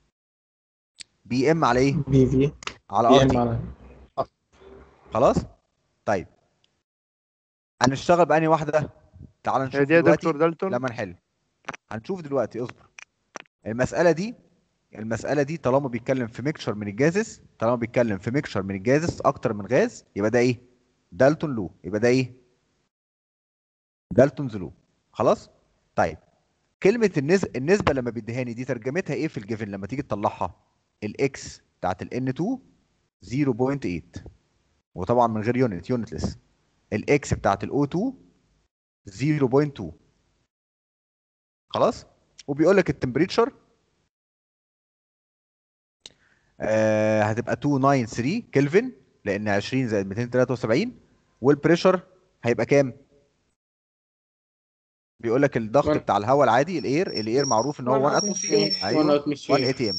بي ام على ايه بي في على بي ار ام تي على خلاص طيب هنشتغل بأنهي واحده تعال نشوف هي دي يا دلوقتي دكتور دالتون لما نحل هنشوف دلوقتي اصبر المسألة دي المسألة دي طالما بيتكلم في ميكشر من الجازز طالما بيتكلم في ميكشر من الجازز اكتر من غاز يبقى ده ايه دالتون لو يبقى ده ايه دالتونز لو خلاص طيب كلمة النز... النسبة لما بيديهاني دي ترجمتها ايه في الجيفن لما تيجي تطلعها الاكس بتاعت ال N2 0.8 وطبعا من غير يونت يونتلس الاكس بتاعت ال O2 0.2 خلاص وبيقول لك التمبريتشر آه هتبقى 293 كلفن لان 20 زائد 273 والبريشر هيبقى كام بيقول لك الضغط One- بتاع الهواء العادي الاير الاير معروف ان هو 1 One اتموسفير atmosphere. ايوه One atmosphere. 1 اي تي ام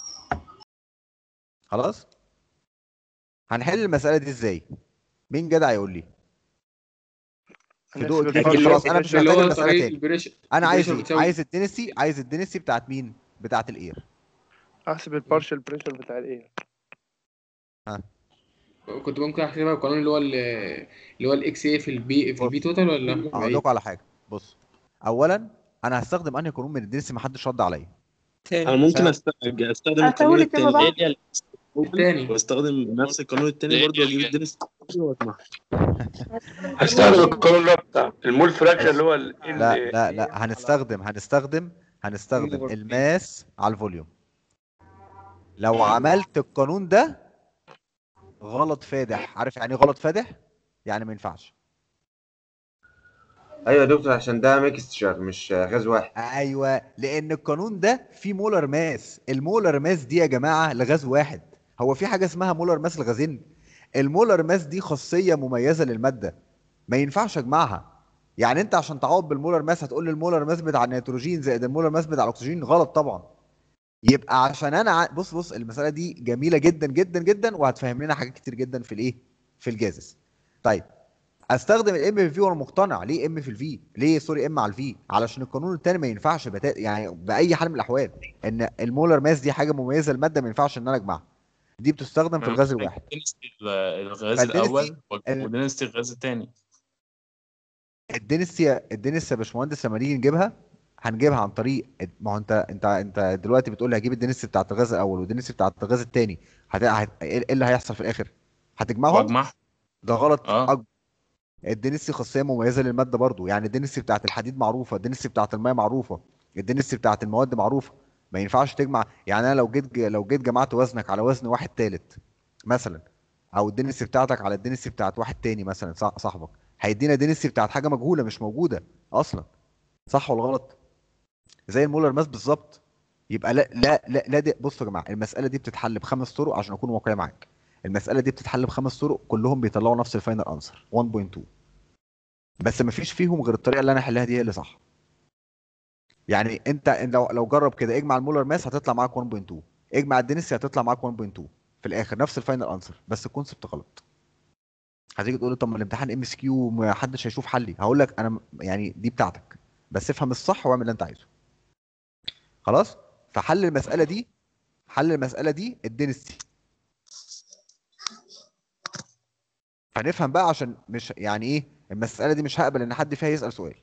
خلاص هنحل المساله دي ازاي مين جدع يقول لي في ضوء هنحسب الدنيا الفرق خلاص انا مش اللي محتاج هو المساله طريق تاني البريشر انا عايز البريشر ايه بتساوي عايز الدنسي عايز الدنسي بتاعت مين بتاعت الاير احسب البارشل بريشر بتاع الايه ها كنت ممكن احسبها بالقانون اللي هو ال- اللي هو الاكس اي في البي في البي توتال ولا يبقى اقول ايه؟ لكم على حاجه بص اولا انا هستخدم انهي قانون من الدنسي ما حدش رد عليا انا ممكن عشان أست- استخدم هتقول القانون التيمة التاني بقى. اللي هي التاني واستخدم نفس القانون التاني برضه واجيب الدنس واجمعها هستخدم القانون اللي هو بتاع المول فراكشن اللي هو ال لا لا لا هنستخدم هنستخدم هنستخدم الماس على الفوليوم لو عملت القانون ده غلط فادح عارف يعني ايه غلط فادح يعني ما ينفعش ايوه يا دكتور عشان ده ميكستشر مش غاز واحد ايوه لان القانون ده فيه مولر ماس المولر ماس دي يا جماعه لغاز واحد هو في حاجه اسمها مولر ماس لغازين المولر ماس دي خاصيه مميزه للماده ما ينفعش اجمعها يعني انت عشان تعوض بالمولر ماس هتقول لي المولر ماس بتاع النيتروجين زائد المولر ماس بتاع الاكسجين غلط طبعا يبقى عشان انا ع- بص بص المساله دي جميله جدا جدا جدا وهتفهم لنا حاجات كتير جدا في الايه في الجازز طيب استخدم الام في الفي وانا مقتنع ليه ام في الفي ليه سوري ام على الفي علشان القانون التاني ما ينفعش بتا... يعني باي حال من الاحوال ان المولر ماس دي حاجه مميزه للماده ما ينفعش ان انا اجمعها دي بتستخدم في الغاز الواحد دينستي الغاز فالدينستي- الاول ال- ودينستي الغاز الثاني الدنسي الدنسي يا باشمهندس لما نيجي نجيبها هنجيبها عن طريق ما هو انت انت انت دلوقتي بتقول لي هجيب الدنسي بتاعت الغاز الاول والدنسي بتاعت الغاز الثاني هت... هت... ايه اللي هيحصل في الاخر هتجمعهم واجمعهم ده غلط اه أكبر الدنسي خاصيه مميزه للماده برضو يعني الدنسي بتاعت الحديد معروفه الدنسي بتاعت الماء معروفه الدنسي بتاعت المواد معروفه ما ينفعش تجمع يعني انا لو جيت لو جيت جمعت وزنك على وزن واحد تالت مثلا او الدنسي بتاعتك على الدنسي بتاعت واحد تاني مثلا صا- صاحبك هيدينا دنسي بتاعت حاجه مجهوله مش موجوده اصلا صح ولا غلط زي المولر ماس بالظبط يبقى لا لا لا, لا دي بصوا يا جماعه المساله دي بتتحل بخمس طرق عشان اكون واقعي معاك المساله دي بتتحل بخمس طرق كلهم بيطلعوا نفس الفاينل انسر 1.2 بس ما فيش فيهم غير الطريقه اللي انا احلها دي هي اللي صح يعني انت لو لو جرب كده اجمع المولر ماس هتطلع معاك 1.2 اجمع الدنسي هتطلع معاك 1.2 في الاخر نفس الفاينل انسر بس الكونسبت غلط هتيجي تقول لي طب ما الامتحان ام اس كيو ما حدش هيشوف حلي هقول لك انا م- يعني دي بتاعتك بس افهم الصح واعمل اللي انت عايزه خلاص فحل المساله دي حل المساله دي الدنسي فنفهم بقى عشان مش يعني ايه المساله دي مش هقبل ان حد فيها يسال سؤال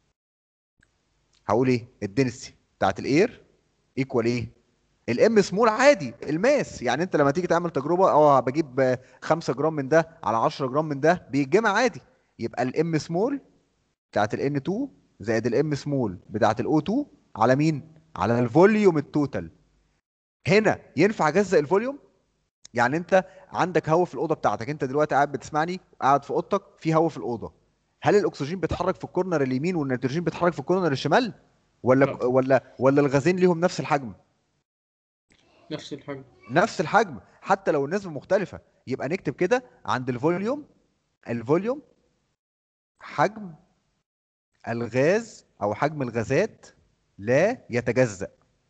هقول ايه الدنسي بتاعت الاير ايكوال ايه الام سمول عادي الماس يعني انت لما تيجي تعمل تجربه اه بجيب 5 جرام من ده على 10 جرام من ده بيتجمع عادي يبقى الام سمول بتاعت الان 2 زائد الام سمول بتاعت الاو 2 على مين على الفوليوم التوتال هنا ينفع اجزأ الفوليوم يعني انت عندك هواء في الاوضه بتاعتك انت دلوقتي قاعد بتسمعني قاعد في اوضتك في هواء في الاوضه هل الاكسجين بيتحرك في الكورنر اليمين والنيتروجين بيتحرك في الكورنر الشمال ولا ولا ولا الغازين ليهم نفس الحجم نفس الحاجة نفس الحجم حتى لو النسبه مختلفه يبقى نكتب كده عند الفوليوم الفوليوم حجم الغاز او حجم الغازات لا يتجزأ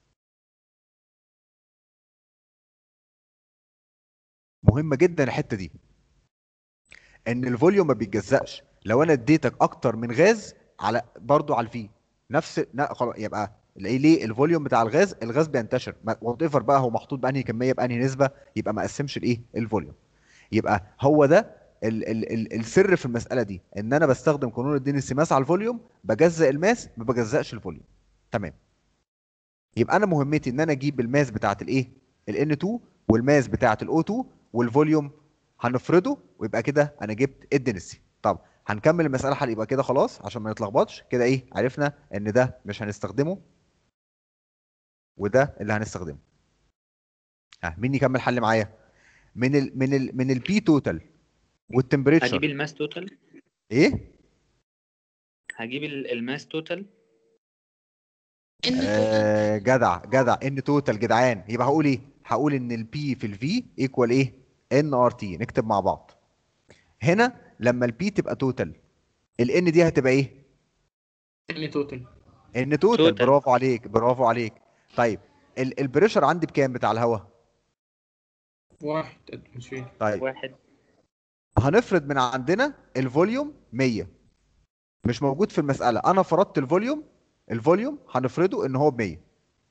مهمة جدا الحتة دي ان الفوليوم ما بيتجزأش لو انا اديتك اكتر من غاز على برضو على الفي نفس لا خلاص يبقى ليه ليه الفوليوم بتاع الغاز الغاز بينتشر وات ايفر بقى هو محطوط بانهي كميه بانهي نسبه يبقى ما قسمش الايه الفوليوم يبقى هو ده ال ال ال السر في المساله دي ان انا بستخدم قانون الدين السماس على الفوليوم بجزأ الماس ما بجزأش الفوليوم تمام يبقى انا مهمتي ان انا اجيب الماس بتاعه الايه ال N2 والماس بتاعه ال O2 والفوليوم هنفرده ويبقى كده انا جبت الدنسي طب هنكمل المساله حل يبقى كده خلاص عشان ما نتلخبطش كده ايه عرفنا ان ده مش هنستخدمه وده اللي هنستخدمه ها مين يكمل حل معايا من ال من ال من البي توتال والتمبريتشر هجيب الماس توتال ايه هجيب ال- الماس توتال آه جدع جدع ان توتال جدعان يبقى هقول ايه هقول ان البي في الفي ايكوال ايه ان ار تي نكتب مع بعض هنا لما البي تبقى توتال الان دي هتبقى ايه ان توتال ان توتال توتال. برافو عليك برافو عليك طيب ال- البريشر عندي بكام بتاع الهواء واحد اتموسفير طيب واحد هنفرض من عندنا الفوليوم 100 مش موجود في المسألة أنا فرضت الفوليوم الفوليوم هنفرضه إن هو ب 100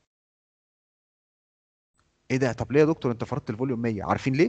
إيه ده طب ليه يا دكتور أنت فرضت الفوليوم 100 عارفين ليه؟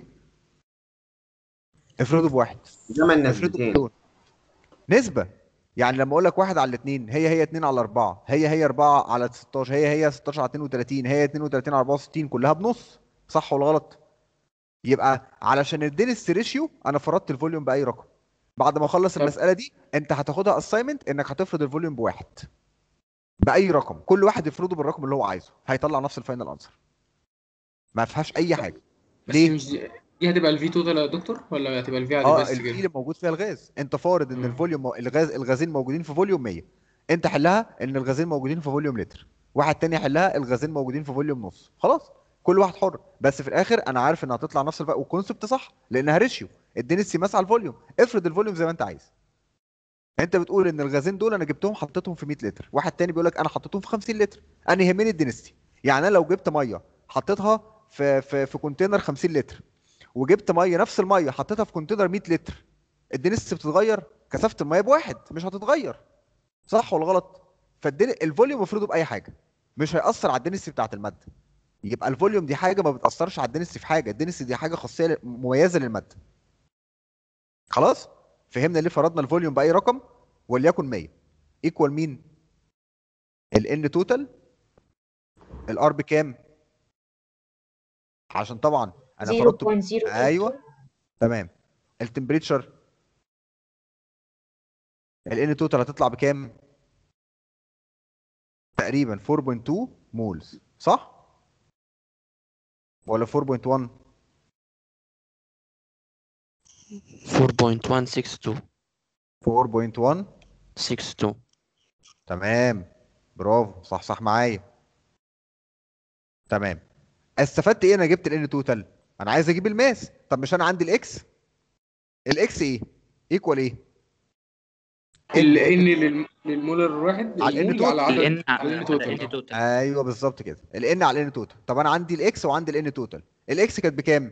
افرضه بواحد زمن افرضه نسبتين بمليون نسبة يعني لما أقول لك واحد على الاثنين هي هي 2 على 4 هي هي 4 على 16 هي هي 16 على 32 هي 32 على 64 كلها بنص صح ولا غلط؟ يبقى علشان الدينس ريشيو انا فرضت الفوليوم باي رقم بعد ما اخلص المساله دي انت هتاخدها اساينمنت انك هتفرض الفوليوم بواحد باي رقم كل واحد يفرضه بالرقم اللي هو عايزه هيطلع نفس الفاينل انسر ما فيهاش اي حاجه بس ليه مش دي دي هتبقى الفي توتال يا دكتور ولا هتبقى الفي عادي اه بس الفي كده اللي موجود فيها الغاز انت فارض ان الفوليوم مو- الغاز الغازين موجودين في فوليوم 100 انت حلها ان الغازين موجودين في فوليوم لتر واحد تاني حلها الغازين موجودين في فوليوم نص خلاص كل واحد حر بس في الاخر انا عارف انها هتطلع نفس الفرق والكونسبت صح لانها ريشيو اديني السيماس على الفوليوم افرض الفوليوم زي ما انت عايز انت بتقول ان الغازين دول انا جبتهم حطيتهم في 100 لتر واحد تاني بيقول لك انا حطيتهم في 50 لتر انا يهمني الدنستي يعني انا لو جبت ميه حطيتها في في في كونتينر 50 لتر وجبت ميه نفس الميه حطيتها في كونتينر 100 لتر الدنستي بتتغير كثافه الميه بواحد مش هتتغير صح ولا غلط فالدن الفوليوم افرضه باي حاجه مش هيأثر على الدنسي بتاعت الماده يبقى الفوليوم دي حاجه ما بتأثرش على الدنسي في حاجه الدنسي دي حاجه خاصيه ل- مميزه للماده خلاص فهمنا ليه فرضنا الفوليوم باي رقم وليكن 100 ايكوال مين الان توتال الار بكام عشان طبعا انا فرضت 0.082. ايوه تمام التمبريتشر الان توتال هتطلع بكام تقريبا 4.2 مولز صح ولا 4.1 4.162 4.1 62 تمام برافو صح صح معايا تمام استفدت ايه انا جبت الان توتال انا عايز اجيب الماس طب مش انا عندي الاكس الاكس ايه ايكوال ايه ال ان للمولر الواحد على ال المول توتال. على عدد ال N على ال على توتال N توتال. ايوه بالظبط كده الان على الان توتال طب انا عندي الاكس وعندي الان توتال الاكس كانت بكام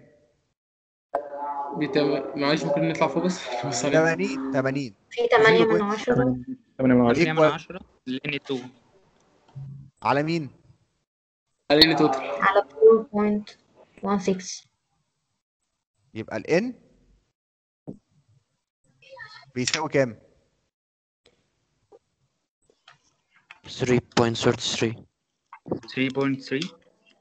بتم... معلش ممكن نطلع فوق بس بس علينا. 80 80 في 8 من 10 8 من 8 10 من 10 ل N2 على مين على ال توتال على 4.16 يبقى الان بيساوي كام 3.33 3.3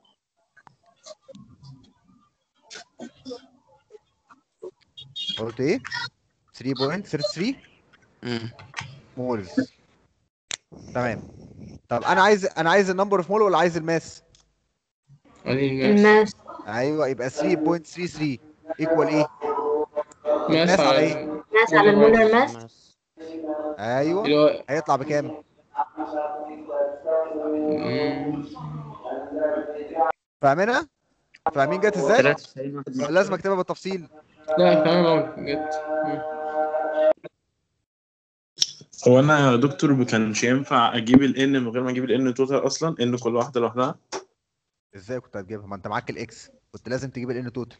قلت ايه 3.33 امم مولز تمام طب انا عايز انا عايز النمبر اوف مول ولا عايز الماس الماس ايوه يبقى 3.33 ايكوال ايه ماس الماس على على ايه ماس على المولر ماس ايوه اللي هو هيطلع بكام فاهمينها فاهمين جت ازاي 93 واحد ولا لازم اكتبها بالتفصيل لا تمام اهو جت هو انا يا دكتور ما كانش ينفع اجيب ال n من غير ما اجيب ال n توتال اصلا n كل واحده لوحدها ازاي كنت هتجيبها ما انت معاك الاكس كنت لازم تجيب الان توتال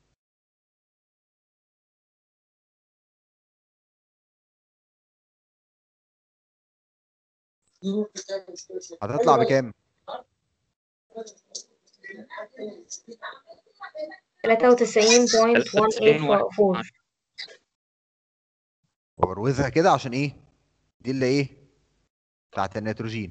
هتطلع بكام تلاتة وتسعين بوينت وان ايت فور وبروزها كده عشان ايه دي اللي ايه بتاعت النيتروجين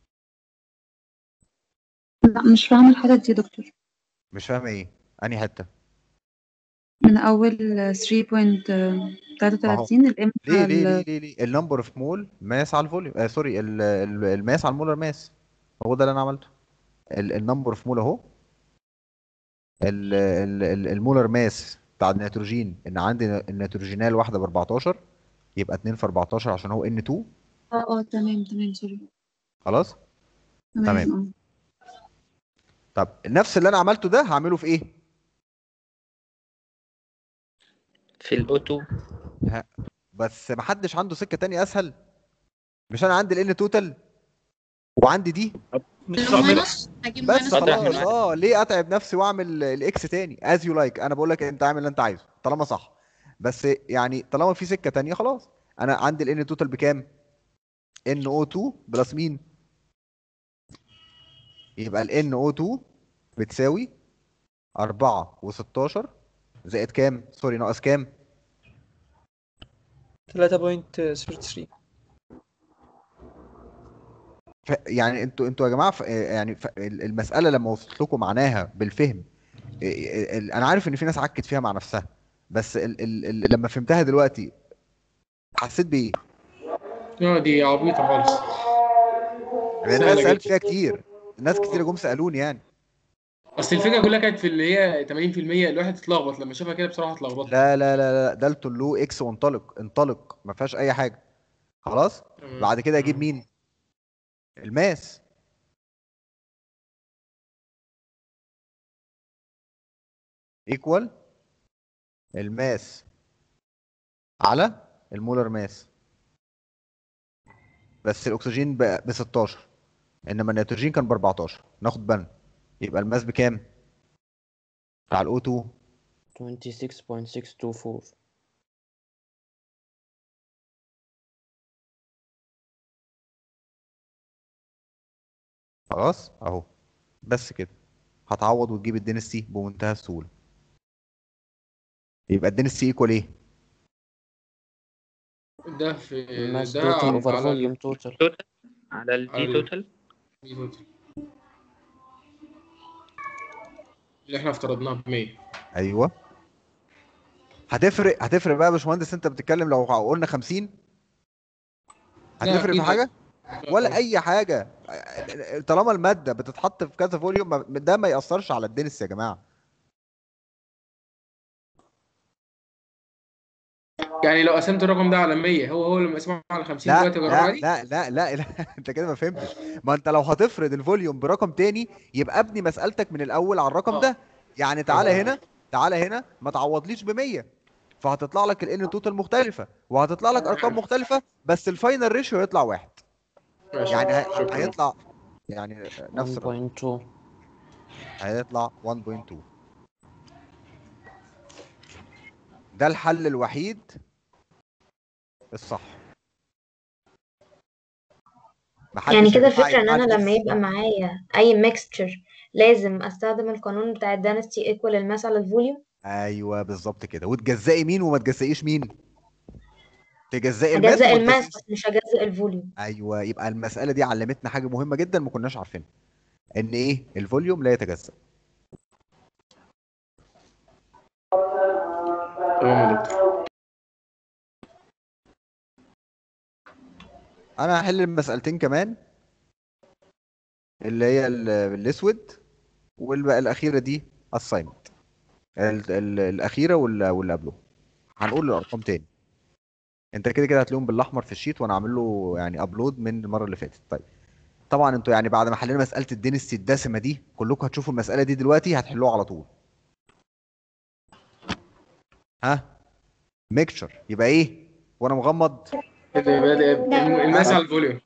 لا مش فاهمة الحتة دي يا دكتور مش فاهم ايه انهي حته من أول 3.33 الإم ليه ليه ليه ليه, ليه؟ النمبر اوف مول ماس على الفوليوم آه سوري ال- ال- الماس على المولر ماس هو ده اللي انا عملته النمبر اوف مول اهو ال- ال- ال- المولر ماس بتاع النيتروجين ان عندي النيتروجينال واحده ب 14 يبقى 2 في 14 عشان هو ان 2 اه اه تمام تمام سوري خلاص تمام تمام طب نفس اللي انا عملته ده هعمله في ايه في الاوتو ها بس محدش عنده سكه تانية اسهل مش انا عندي الان توتال وعندي دي هجيب ماينس بس أطرح من خلاص واحد. اه ليه اتعب نفسي واعمل الاكس تاني از يو لايك انا بقول لك انت اعمل اللي انت عايزه طالما صح بس يعني طالما في سكه تانية خلاص انا عندي الان توتال بكام ان او 2 بلس مين يبقى الان او 2 بتساوي 4 و16 زائد كام سوري ناقص كام 3.33 ف... يعني انتوا انتوا يا جماعه ف... يعني ف... المساله لما وصلت لكم معناها بالفهم ال- ال- انا عارف ان في ناس عكت فيها مع نفسها بس ال... ال... ال... لما فهمتها دلوقتي حسيت بايه؟ اه دي عبيطة خالص لان سهلة انا سالت جدا. فيها كتير ناس كتير جم سالوني يعني اصل الفكرة كلها كانت في اللي هي 80% الواحد اتلخبط لما شافها كده بصراحة اتلخبط لا لا لا لا ده له اكس وانطلق انطلق ما فيهاش اي حاجه خلاص تمام. بعد كده اجيب مين الماس ايكوال الماس على المولر ماس بس الاكسجين ب 16 انما النيتروجين كان ب 14 ناخد بالنا يبقى الماس بكام بتاع الاو 2 26.624 خلاص اهو بس كده هتعوض وتجيب الدينستي بمنتهى السهوله يبقى الدينستي ايكوال ايه ده في الماس ده توتال على اوفر على فوليوم توتال توتال على على الدي ال- توتال دي توتال. اللي احنا افترضناها ب 100 ايوه هتفرق هتفرق بقى يا باشمهندس انت بتتكلم لو قلنا 50 لا هتفرق اكيد في حاجه لا ولا خالص. اي حاجه طالما الماده بتتحط في كذا فوليوم ما- ده ما ياثرش على الدنس يا جماعه يعني لو قسمت الرقم ده على 100 هو هو اللي مقسمه على 50 لا دلوقتي جرب لا عادي لا لا لا, لا. انت كده ما فهمتش ما انت لو هتفرض الفوليوم برقم تاني يبقى ابني مسألتك من الاول على الرقم ده يعني تعالى هنا تعالى هنا ما تعوضليش ب 100 فهتطلع لك الان توتال مختلفه وهتطلع لك ارقام مختلفه بس الفاينل ريشيو هيطلع واحد ماشي يعني ه- شكرا هيطلع يعني نفس الرقم 1.2 هيطلع 1.2 ده الحل الوحيد الصح محدش يعني يا كده جماعة الفكرة ان انا يتعجز لما يبقى معايا اي ميكستشر لازم استخدم القانون بتاع الدانستي ايكوال الماس على الفوليوم ايوه بالظبط كده وتجزئي مين وما تجزئيش مين تجزئي الماس هجزأ وما الماس تجزئيش- بس مش هجزأ الفوليوم ايوه يبقى المساله دي علمتنا حاجه مهمه جدا ما كناش عارفينها ان ايه الفوليوم لا يتجزأ تمام يا دكتور انا هحل المسألتين كمان اللي هي ال- الاسود والبقى الاخيره دي assignment ال- ال- الاخيره وال- واللي قبله هنقول الارقام تاني انت كده كده هتلاقيهم بالاحمر في الشيت وانا عامل له يعني ابلود من المره اللي فاتت طيب طبعا انتوا يعني بعد ما حلينا مساله الدينستي الدسمه دي كلكم هتشوفوا المساله دي دلوقتي هتحلوها على طول ها ميكشر يبقى ايه وانا مغمض كده يبقى ده الم- الماس على الفوليوم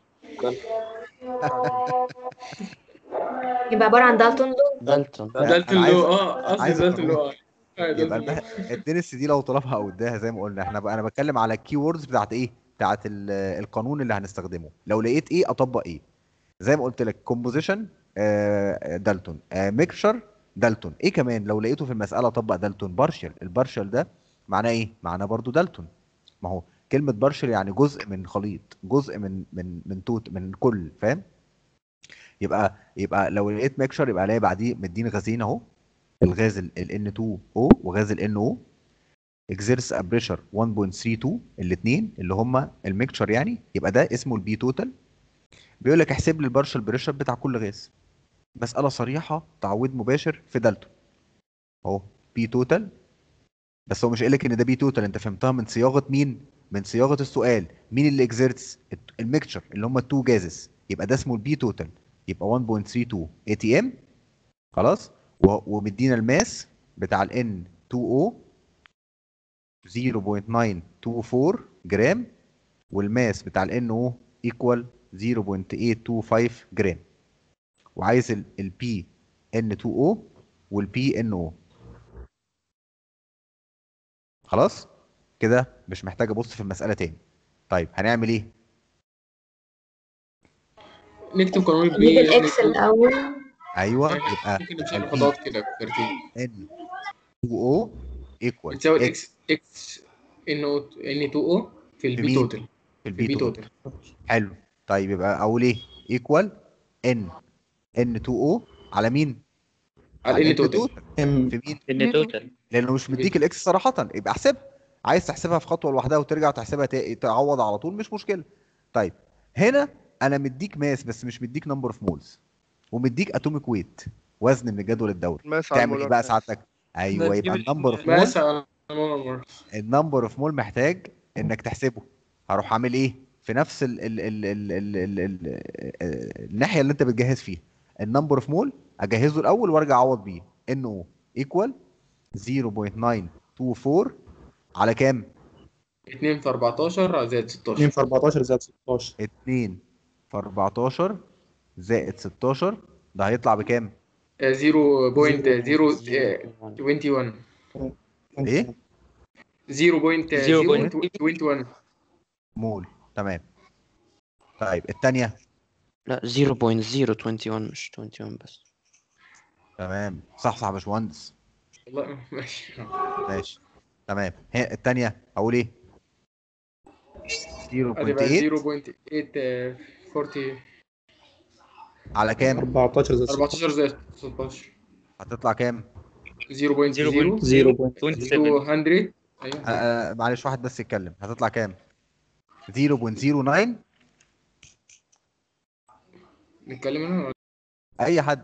يبقى عبارة عن دالتون لو دالتون دالتون أنا عايز- لو اه قصدي عايز دالتون لو أفهمك. اه آه، يبقى دالتون لو المه... الدنس دي لو طلبها او اداها زي ما قلنا احنا بقى انا بتكلم على الكي ووردز بتاعت ايه بتاعت ال- القانون اللي هنستخدمه لو لقيت ايه اطبق ايه زي ما قلت لك كومبوزيشن دالتون ميكشر دالتون ايه كمان لو لقيته في المساله اطبق دالتون بارشل البارشل ده معناه ايه معناه برضو دالتون ما هو كلمه بارشل يعني جزء من خليط جزء من من من توت من كل فاهم يبقى يبقى لو لقيت ميكشر يبقى الاقي بعديه مديني غازين اهو الغاز ال N2O وغاز ال NO exerts a pressure 1.32 الاثنين اللي هما الميكشر يعني يبقى ده اسمه البي توتال بيقول لك احسب لي البارشل بريشر بتاع كل غاز مسألة صريحة تعويض مباشر في دالتون اهو بي توتال بس هو مش قايل لك ان ده بي توتال انت فهمتها من صياغة مين؟ من صياغة السؤال مين اللي اكزيرتس؟ الميكشر اللي هما التو جازز يبقى ده اسمه البي توتال يبقى 1.32 اي تي ام خلاص و- ومدينا الماس بتاع ال N2O 0.924 جرام والماس بتاع ال NO equal 0.825 جرام وعايز ال ال P N2O وال P NO خلاص كده مش محتاج ابص في المسألة تاني طيب هنعمل ايه نكتب قانون نجيب البي الاكس الأول ايوه يبقى ممكن نمشي ال P خطوات كده بالترتيب N2O equal بتساوي X الاكس اكس ان او ان 2 او في في البي مين؟ توتال في في البي البي توتال توتال حلو طيب يبقى اقول ايه ايكوال ان ان 2 او على مين على ان N توتال في مين ان توتال لانه مش مديك الاكس صراحه يبقى احسبها عايز تحسبها في خطوه لوحدها وترجع تحسبها تا- تعوض على طول مش مشكله طيب هنا انا مديك ماس بس مش مديك نمبر اوف مولز ومديك اتوميك ويت وزن من الجدول الدوري ماس على تعمل ايه المولار بقى ماس. سعادتك ايوه نجيب يبقى ال- النمبر اوف مول ماس على مول النمبر اوف مول محتاج انك تحسبه هروح اعمل ايه في نفس ال ال ال ال ال ال ال الناحيه اللي انت بتجهز فيها النمبر اوف مول اجهزه الاول وارجع اعوض بيه ان او ايكوال 0.924 على كام 2 في 14 زائد 16 2 في 14 زائد 16 2 في 14 زائد 16 ده هيطلع بكام 0.021 ايه 0.021 مول تمام طيب الثانيه لا 0.021 مش 21 بس تمام صح صح يا باشمهندس والله ماشي ماشي تمام هي الثانيه اقول ايه هتبقى 0.8 0.840 على كام 14 زائد 14 زائد 16 هتطلع كام 0.0 0.27 200 آه ايوه آه معلش واحد بس يتكلم هتطلع كام 0.09 نتكلم هنا ولا- اي حد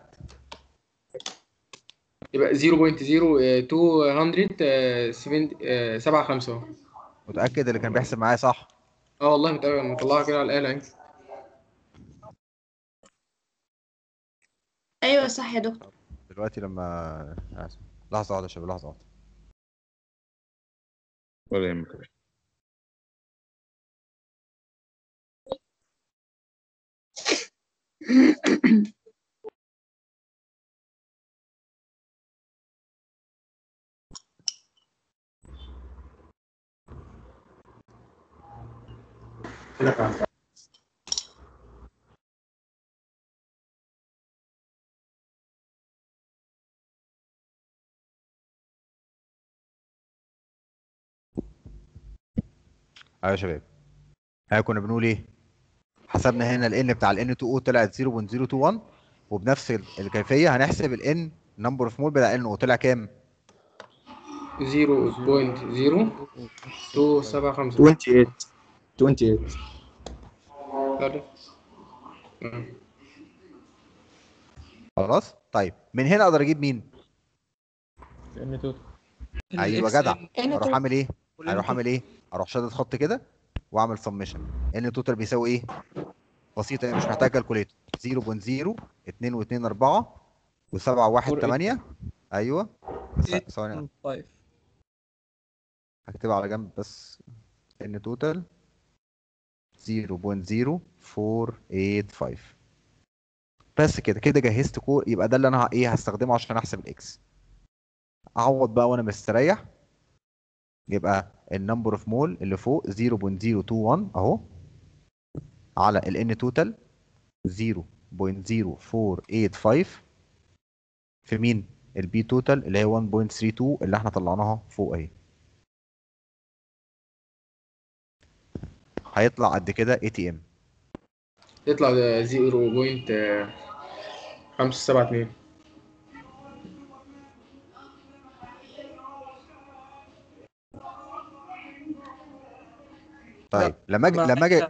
يبقى 0.0275 اهو متاكد اللي كان بيحسب معايا صح اه والله متابع مطلعها كده على الآلة اهي ايوه صح يا دكتور دلوقتي لما آسف. لحظه واحده يا شباب لحظه واحده ولا يهمك ايوه يا شباب ها كنا بنقول ايه حسبنا هنا ال n بتاع ال N2O طلعت 0.021 وبنفس ال- الكيفيه هنحسب ال n نمبر اوف مول بتاع NO طلع كام 0.0275 28 28 خلاص طيب من هنا اقدر اجيب مين ان توتال ايوه ال جدع N اروح توتال. اعمل ايه وال N اروح اعمل ايه اروح شادد خط كده واعمل سمشن ان توتال بيساوي ايه بسيطه مش محتاج كالكوليتر 0.0 2 و2 4 و7 1 8 ايوه بس ثواني 5 هكتبها على جنب بس ان توتال 0.0485 بس كده كده جهزت كور يبقى ده اللي انا ه- ايه هستخدمه عشان احسب الاكس اعوض بقى وانا مستريح يبقى النمبر اوف مول اللي فوق 0.021 اهو على ال n توتال 0.0485 في مين البي توتال اللي هي 1.32 اللي احنا طلعناها فوق اهي هيطلع قد كده اي تي ام يطلع ده 0.572 طيب لما اجي ما لما اجي إحنا-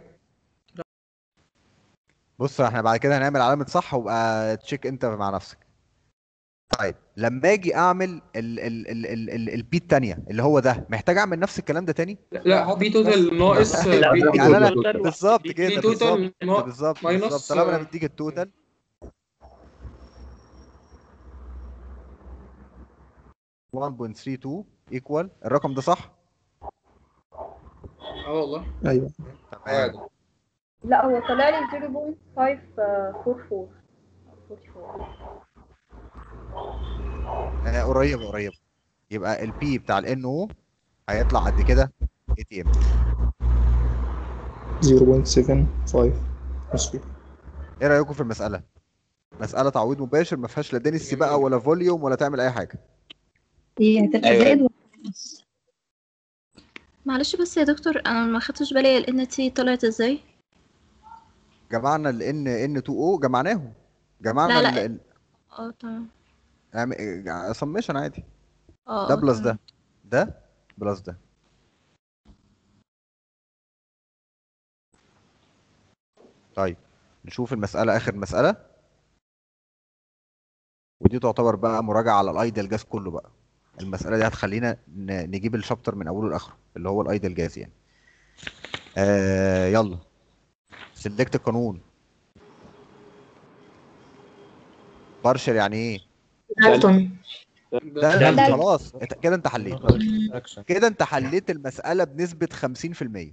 بص احنا بعد كده هنعمل علامة صح وبقى تشيك انت مع نفسك طيب لما اجي اعمل ال ال ال ال ال البي التانية اللي هو ده محتاج اعمل نفس الكلام ده تاني لا بي توتال ناقص لا، بي يعني انا توتال بالظبط بي كده توتال بالظبط نا- بالظبط ماينس بالظبط طالما انا مديك التوتال one point three two equal الرقم ده صح؟ اه والله ايوه تمام لا هو طلع لي 0.544 آه قريب قريب يبقى البي بتاع ال NO هيطلع قد كده اي تي ام 0.75 مظبوط ايه رايكم في المساله مساله تعويض مباشر ما فيهاش لا دينستي بقى ولا فوليوم ولا تعمل اي حاجه هي هتبقى أيوة. زائد ولا ناقص؟ معلش بس يا دكتور انا ما خدتش بالي ال ان تي طلعت ازاي جمعنا ال ان ان 2 او جمعناهم جمعنا لا، لا. ال اه تمام سمشن عادي اه ده اه بلس تمام. ده ده بلس ده طيب نشوف المسألة آخر مسألة ودي تعتبر بقى مراجعة على الايدل جاز كله بقى المسألة دي هتخلينا ن- نجيب الشابتر من أوله لآخره اللي هو الايدل جاز يعني آه يلا سلكت القانون بارشل يعني ايه؟ دالتون لا لا دالتون. خلاص انت كده انت حليت كده انت حليت المسألة بنسبة 50%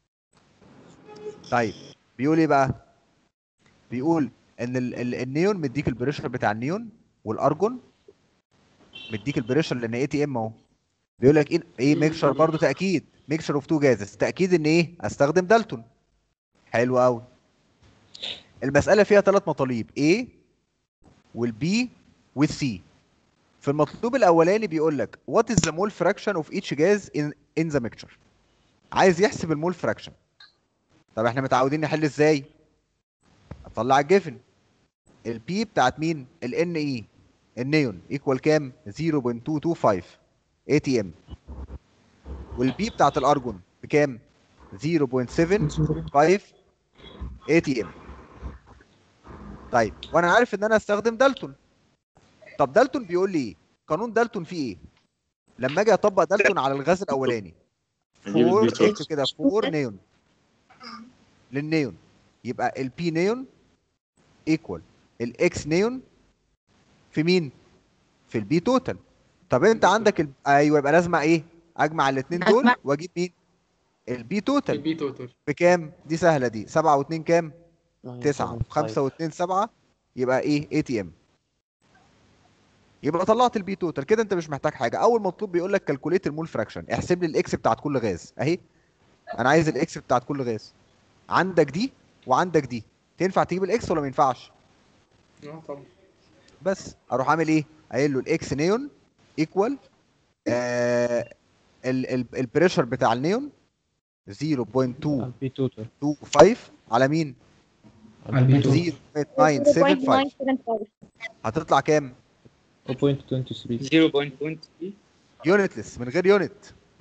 طيب بيقول ايه بقى؟ بيقول ان ال ال النيون مديك البريشر بتاع النيون والارجون مديك البريشر لان اي تي ام اهو بيقول لك ايه ايه ميكشر برضه تاكيد ميكشر اوف تو جازز تاكيد ان ايه استخدم دالتون حلو قوي المساله فيها ثلاث مطالب A والبي والسي في المطلوب الاولاني بيقول لك what is the mole fraction of each gas in in the mixture عايز يحسب المول فراكشن طب احنا متعودين نحل ازاي اطلع الجيفن البي بتاعت مين الان اي النيون ايكوال كام 0.225 اي تي ام والبي بتاعت الارجون بكام 0.75 اي تي ام طيب وانا عارف ان انا استخدم دالتون طب دالتون بيقول لي ايه قانون دالتون فيه ايه لما اجي اطبق دالتون على الغاز الاولاني أجيب 4 البي توتال. اكتب كده 4 نيون للنيون يبقى البي نيون ايكوال الاكس نيون في مين في البي توتال طب انت عندك ال... ايوه يبقى لازم ايه اجمع الاثنين دول أجمع. واجيب مين البي توتال البي توتال بكام دي سهله دي 7 و2 كام 9 5 و2 7 يبقى ايه اي تي ام يبقى طلعت البي توتال كده انت مش محتاج حاجه اول مطلوب بيقول لك كالكوليت المول فراكشن احسب لي الاكس بتاعت كل غاز اهي انا عايز الاكس بتاعت كل غاز عندك دي وعندك دي تنفع تجيب الاكس ولا ما ينفعش اه طبعا بس اروح اعمل ايه قايل له الاكس نيون ايكوال آه البريشر بتاع النيون البي توتال 0.225 على مين؟ على البي توتال 0.975 هتطلع كام؟ 0.23 0.23 يونتلس من غير يونت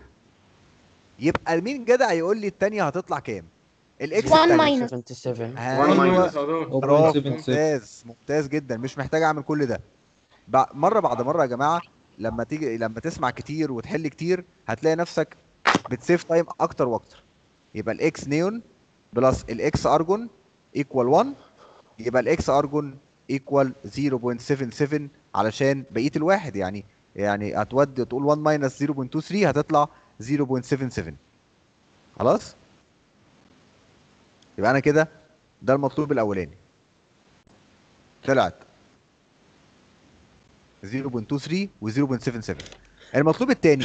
يبقى مين جدع يقول لي التانية هتطلع كام؟ الاكس 1 التانية. minus. 77 ايوه 1 برافو 0.77. ممتاز ممتاز جدا مش محتاج اعمل كل ده بع- مره بعد مره يا جماعه لما تيجي لما تسمع كتير وتحل كتير هتلاقي نفسك بتسيف تايم اكتر واكتر يبقى الاكس نيون بلس الاكس ارجون ايكوال 1 يبقى الاكس ارجون ايكوال 0.77 علشان بقيه الواحد يعني يعني هتودي تقول 1 ماينس 0.23 هتطلع 0.77 خلاص يبقى انا كده ده المطلوب الاولاني طلعت 0.23 و 0.77 المطلوب الثاني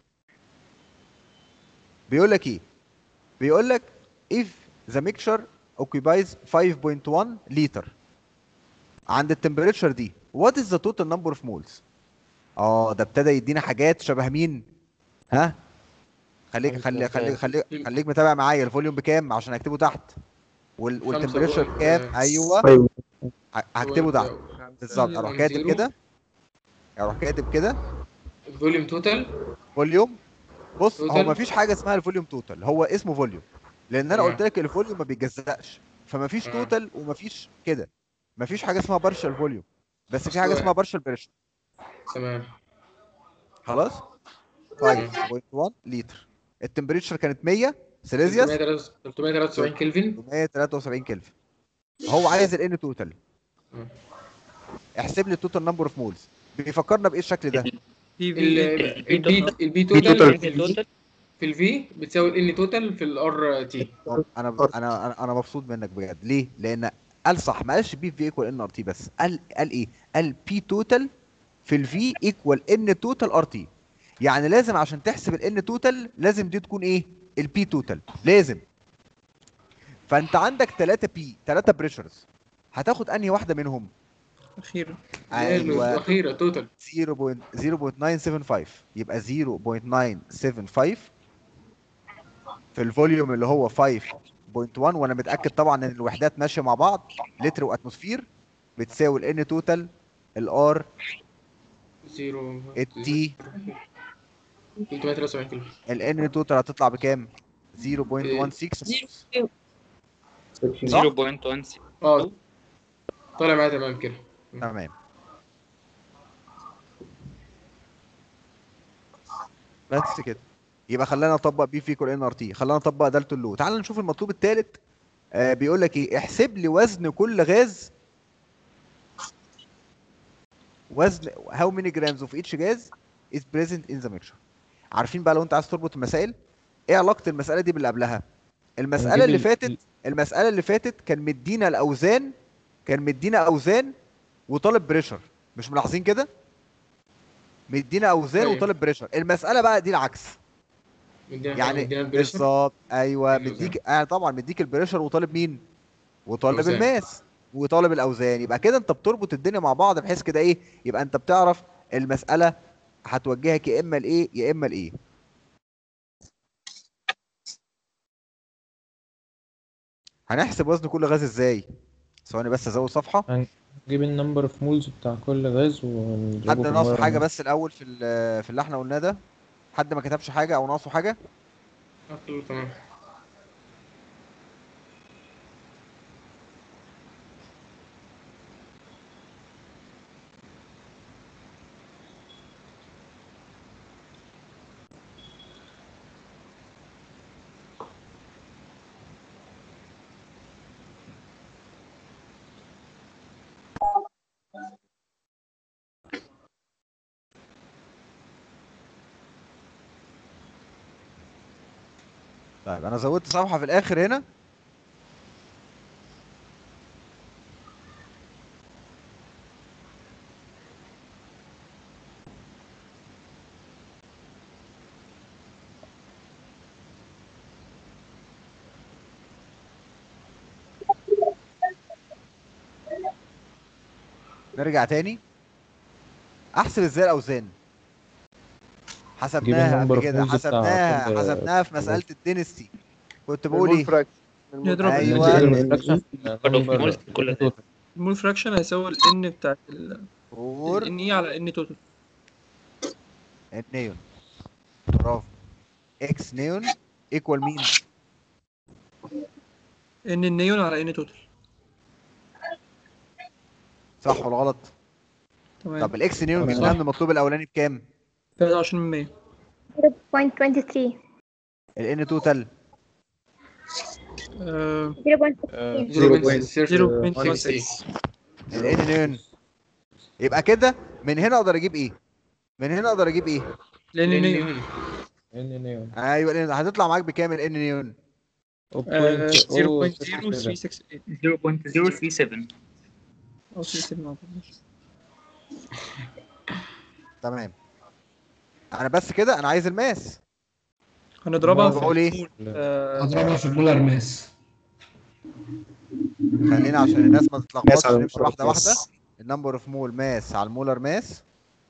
بيقول لك ايه بيقول لك if the mixture occupies 5.1 liter عند التمبريتشر دي what is the total number of moles اه ده ابتدى يدينا حاجات شبه مين ها خليك خليك خليك خليك خليك متابع معايا الفوليوم بكام عشان اكتبه تحت وال والتمبريتشر بوينت- بكام ايوه أيوة. ه- هكتبه تحت بالظبط اروح كاتب زيرو. كده اروح كاتب كده فوليوم توتال فوليوم بص هو توتال. مفيش حاجه اسمها الفوليوم توتال هو اسمه فوليوم لان انا تمام. قلت لك الفوليوم ما بيتجزأش فمفيش تمام. توتال ومفيش كده مفيش حاجه اسمها بارشال فوليوم بس في أصل- حاجه اسمها بارشال بريشر تمام خلاص 5.1 لتر التمبريتشر كانت 100 سيليزيوس 373 كلفن 173 كلفن هو عايز الان توتال مم. احسب لي التوتال نمبر اوف مولز بيفكرنا بايه الشكل ده ال- البي البي توتال توتال في الفي بتساوي الان توتال في الار تي انا انا انا انا مبسوط منك بجد ليه لان قال صح ما قالش بي في ايكوال ان ار تي بس قال قال ايه قال بي توتال في الفي ايكوال ان توتال ار تي يعني لازم عشان تحسب الان توتال لازم دي تكون ايه البي توتال لازم فانت عندك 3 بي 3 بريشرز هتاخد انهي واحده منهم أخيرا ايوه الاخيره توتال 0.0.975 يبقى 0.975 في الفوليوم اللي هو 5.1 وانا متاكد طبعا ان الوحدات ماشيه مع بعض لتر واتموسفير بتساوي الان توتال الار زيرو التي 373 كلفن الان توتال هتطلع بكام 0.16 صح؟ 0.16 اه طالع معايا تمام كده تمام بس كده يبقى خلينا نطبق بي في ايكوال ان ار تي خلينا نطبق دالتون لو تعال نشوف المطلوب الثالث آه بيقول لك ايه احسب لي وزن كل غاز وزن how many grams of each gas is present in the mixture عارفين بقى لو انت عايز تربط المسائل ايه علاقة المسألة دي باللي قبلها المسألة هنجيب اللي ال- فاتت المسألة اللي فاتت كان مدينا الأوزان كان مدينا أوزان وطالب بريشر مش ملاحظين كده مدينا أوزان أيوة. وطالب بريشر المسألة بقى دي العكس مدينا يعني مدينا البريشر بالظبط ايوه مديك آه طبعا مديك البريشر وطالب مين وطالب أوزان. الماس وطالب الاوزان يبقى كده انت بتربط الدنيا مع بعض بحيث كده ايه يبقى انت بتعرف المساله هتوجهك يا اما لايه يا اما لايه هنحسب وزن كل غاز ازاي ثواني بس ازود صفحه هنجيب النمبر اوف مولز بتاع كل غاز ونضربه حد في ناقصه المية حاجه ونص. بس الاول في ال- في اللي احنا قلناه ده حد ما كتبش حاجه او ناقصه حاجه آه، كله تمام طيب انا زودت صفحه في الاخر هنا نرجع تاني احسب ازاي الاوزان حسبناها number قبل of كده moves بتاع حسبناها كل- حسبناها في مساله الدينستي كنت بقول المول ايه فراكشن ايوه المول فراكشن هيساوي ال n بتاعت ال فور ال n e على n توتال النيون برافو اكس نيون ايكوال مين n النيون على n توتال صح ولا غلط تمام طب الاكس نيون تمام. جبناها من المطلوب الاولاني بكام 23 0.23 الان توتال آه، 0.16 الان نيون يبقى كده من هنا اقدر اجيب ايه من هنا اقدر اجيب ايه لان نيون ان نيون ايوه لأن هتطلع معاك بكام الان نيون آه، 0.0368 0.037 او 37 أعتقد. تمام انا بس كده انا عايز الماس هنضربها بقول في ايه آه، هضربها في المولر ماس خلينا عشان الناس ما تتلخبطش ماس على نمشي المولر واحده ماس. واحده النمبر اوف مول ماس على المولر ماس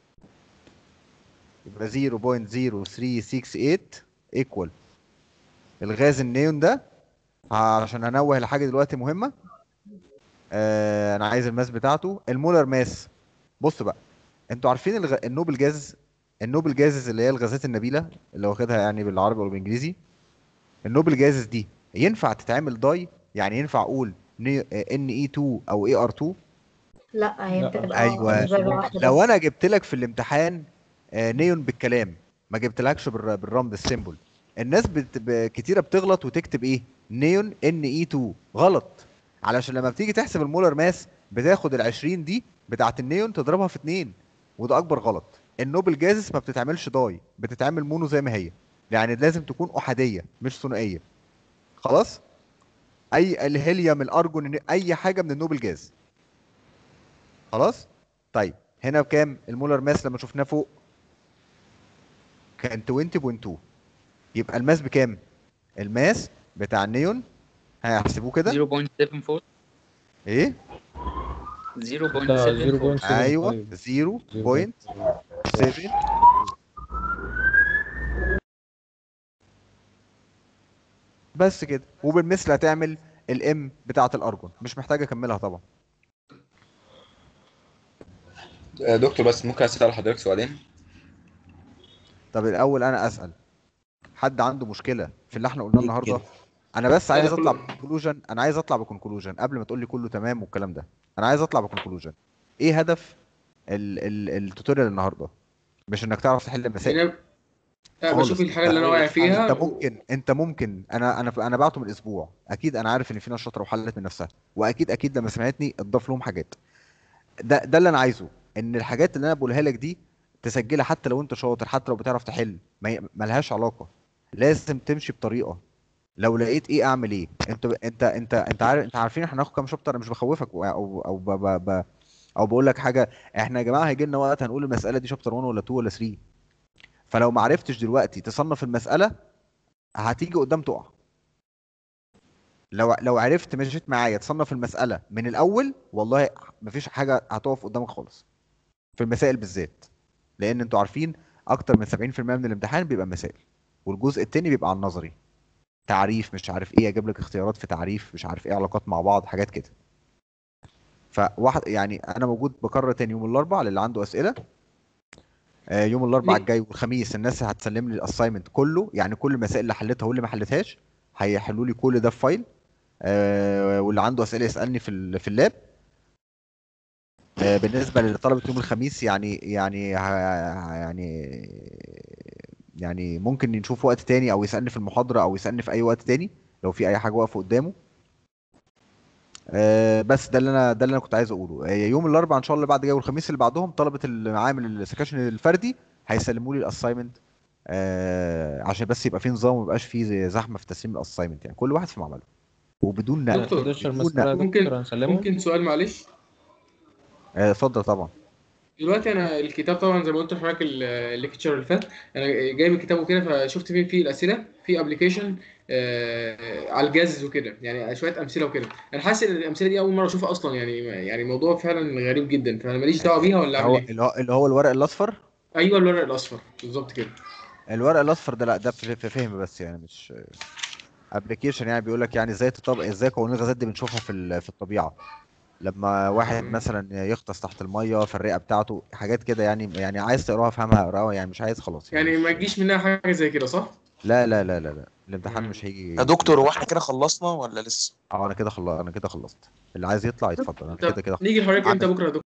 يبقى 0.0368 ايكوال الغاز النيون ده عشان هنوه لحاجه دلوقتي مهمه آه انا عايز الماس بتاعته المولر ماس بص بقى انتوا عارفين الغ... النوبل جاز النوبل جازز اللي هي الغازات النبيله اللي واخدها يعني بالعربي ولا بالانجليزي النوبل جازز دي ينفع تتعمل داي يعني ينفع اقول ان اي 2 او اي ار 2 لا هي لا. بتبقى ايوه ذرة واحدة لو بس. انا جبت لك في الامتحان آه، نيون بالكلام ما جبتلكش بالر- بالرمز السيمبل الناس بت... ب... كتيره بتغلط وتكتب ايه نيون ان اي 2 غلط علشان لما بتيجي تحسب المولر ماس بتاخد ال 20 دي بتاعت النيون تضربها في 2 وده اكبر غلط النوبل جازس ما بتتعملش داي بتتعمل مونو زي ما هي يعني لازم تكون احاديه مش ثنائيه خلاص اي الهيليوم الارجون اي حاجه من النوبل جاز خلاص طيب هنا بكام المولر ماس لما شفناه فوق كان 20.2 يبقى الماس بكام الماس بتاع النيون هيحسبوه كده 0.74 ايه 0.74 ايوه 0.7 بس كده وبالمثل هتعمل الام بتاعه الارجون مش محتاج اكملها طبعا آه، دكتور بس ممكن اسال حضرتك سؤالين طب الاول انا اسال حد عنده مشكله في اللي احنا قلناه النهارده كده. انا بس لا، عايز ده اطلع كله- بكونكلوجن انا عايز اطلع بكونكلوجن قبل ما تقول لي كله تمام والكلام ده انا عايز اطلع بكونكلوجن ايه هدف ال ال التوتوريال النهارده مش انك تعرف تحل مسائل انا لا خالص. بشوف الحاجه اللي انا واقع فيها انت ممكن انت ممكن انا انا انا بعته من اسبوع اكيد انا عارف ان في ناس شاطره وحلت من نفسها واكيد اكيد لما سمعتني اتضاف لهم حاجات ده ده اللي انا عايزه ان الحاجات اللي انا بقولها لك دي تسجلها حتى لو انت شاطر حتى لو بتعرف تحل ما ي- ملهاش علاقه لازم تمشي بطريقه لو لقيت ايه اعمل ايه انت انت انت انت عارف انت عارفين احنا هناخد كام شابتر انا مش بخوفك او او او ب ب ب او بقول لك حاجه احنا يا جماعه هيجي لنا وقت هنقول المساله دي شابتر 1 ولا 2 ولا 3 فلو ما عرفتش دلوقتي تصنف المساله هتيجي قدام تقع لو لو عرفت مشيت معايا تصنف المساله من الاول والله مفيش حاجه هتقف قدامك خالص في المسائل بالذات لان انتوا عارفين اكتر من 70% من الامتحان بيبقى مسائل والجزء التاني بيبقى على النظري تعريف مش عارف ايه اجيب لك اختيارات في تعريف مش عارف ايه علاقات مع بعض حاجات كده فواحد يعني انا موجود بكرر تاني يوم الاربعاء للي عنده اسئله آه، يوم الاربعاء ليه؟ الجاي والخميس الناس هتسلم لي الاساينمنت كله يعني كل المسائل اللي حلتها واللي ما حلتهاش هيحلوا لي كل ده في فايل آه، واللي عنده اسئله يسالني في ال- في اللاب آه، بالنسبه لطلبه يوم الخميس يعني يعني ه- يعني يعني ممكن نشوف وقت تاني او يسالني في المحاضره او يسالني في اي وقت تاني لو في اي حاجه واقفه قدامه آه، بس ده اللي انا ده اللي انا كنت عايز اقوله آه، يوم الاربعاء ان شاء الله اللي بعد جاي والخميس اللي بعدهم طلبه المعامل السكاشن الفردي هيسلموا لي الاساينمنت عشان بس يبقى في نظام وما يبقاش في زي زحمه في تسليم الاساينمنت يعني كل واحد في معمله وبدون نقل دكتور بدون نقل ممكن ممكن سؤال معلش آه، اتفضل طبعا دلوقتي انا الكتاب طبعا زي ما قلت لحضرتك ال- الليكتشر اللي فات انا جايب الكتاب وكده فشفت فيه فيه الاسئله في ابلكيشن على الجاز وكده يعني شويه امثله وكده انا حاسس ان الامثله دي اول مره اشوفها اصلا يعني يعني موضوع فعلا غريب جدا فانا ماليش دعوه بيها ولا هو اعمل ايه اللي هو اللي هو الورق الاصفر ايوه الورق الاصفر بالظبط كده الورق الاصفر ده لا ده في في فهم بس يعني مش ابلكيشن يعني بيقول لك يعني ازاي تطبق ازاي قوانين الغازات دي بنشوفها في ال- في الطبيعه لما واحد مثلا يغطس تحت الميه في الرئه بتاعته حاجات كده يعني يعني عايز تقراها فهمها اقراها يعني مش عايز خلاص يعني ما تجيش منها حاجه زي كده صح؟ لا لا لا لا لا الامتحان مش هيجي يا دكتور هو احنا كده خلصنا ولا لسه؟ اه انا كده خلصت انا كده خلصت اللي عايز يطلع يتفضل انا طب كده كده نيجي لحضرتك امتى عندك- بكره يا دكتور؟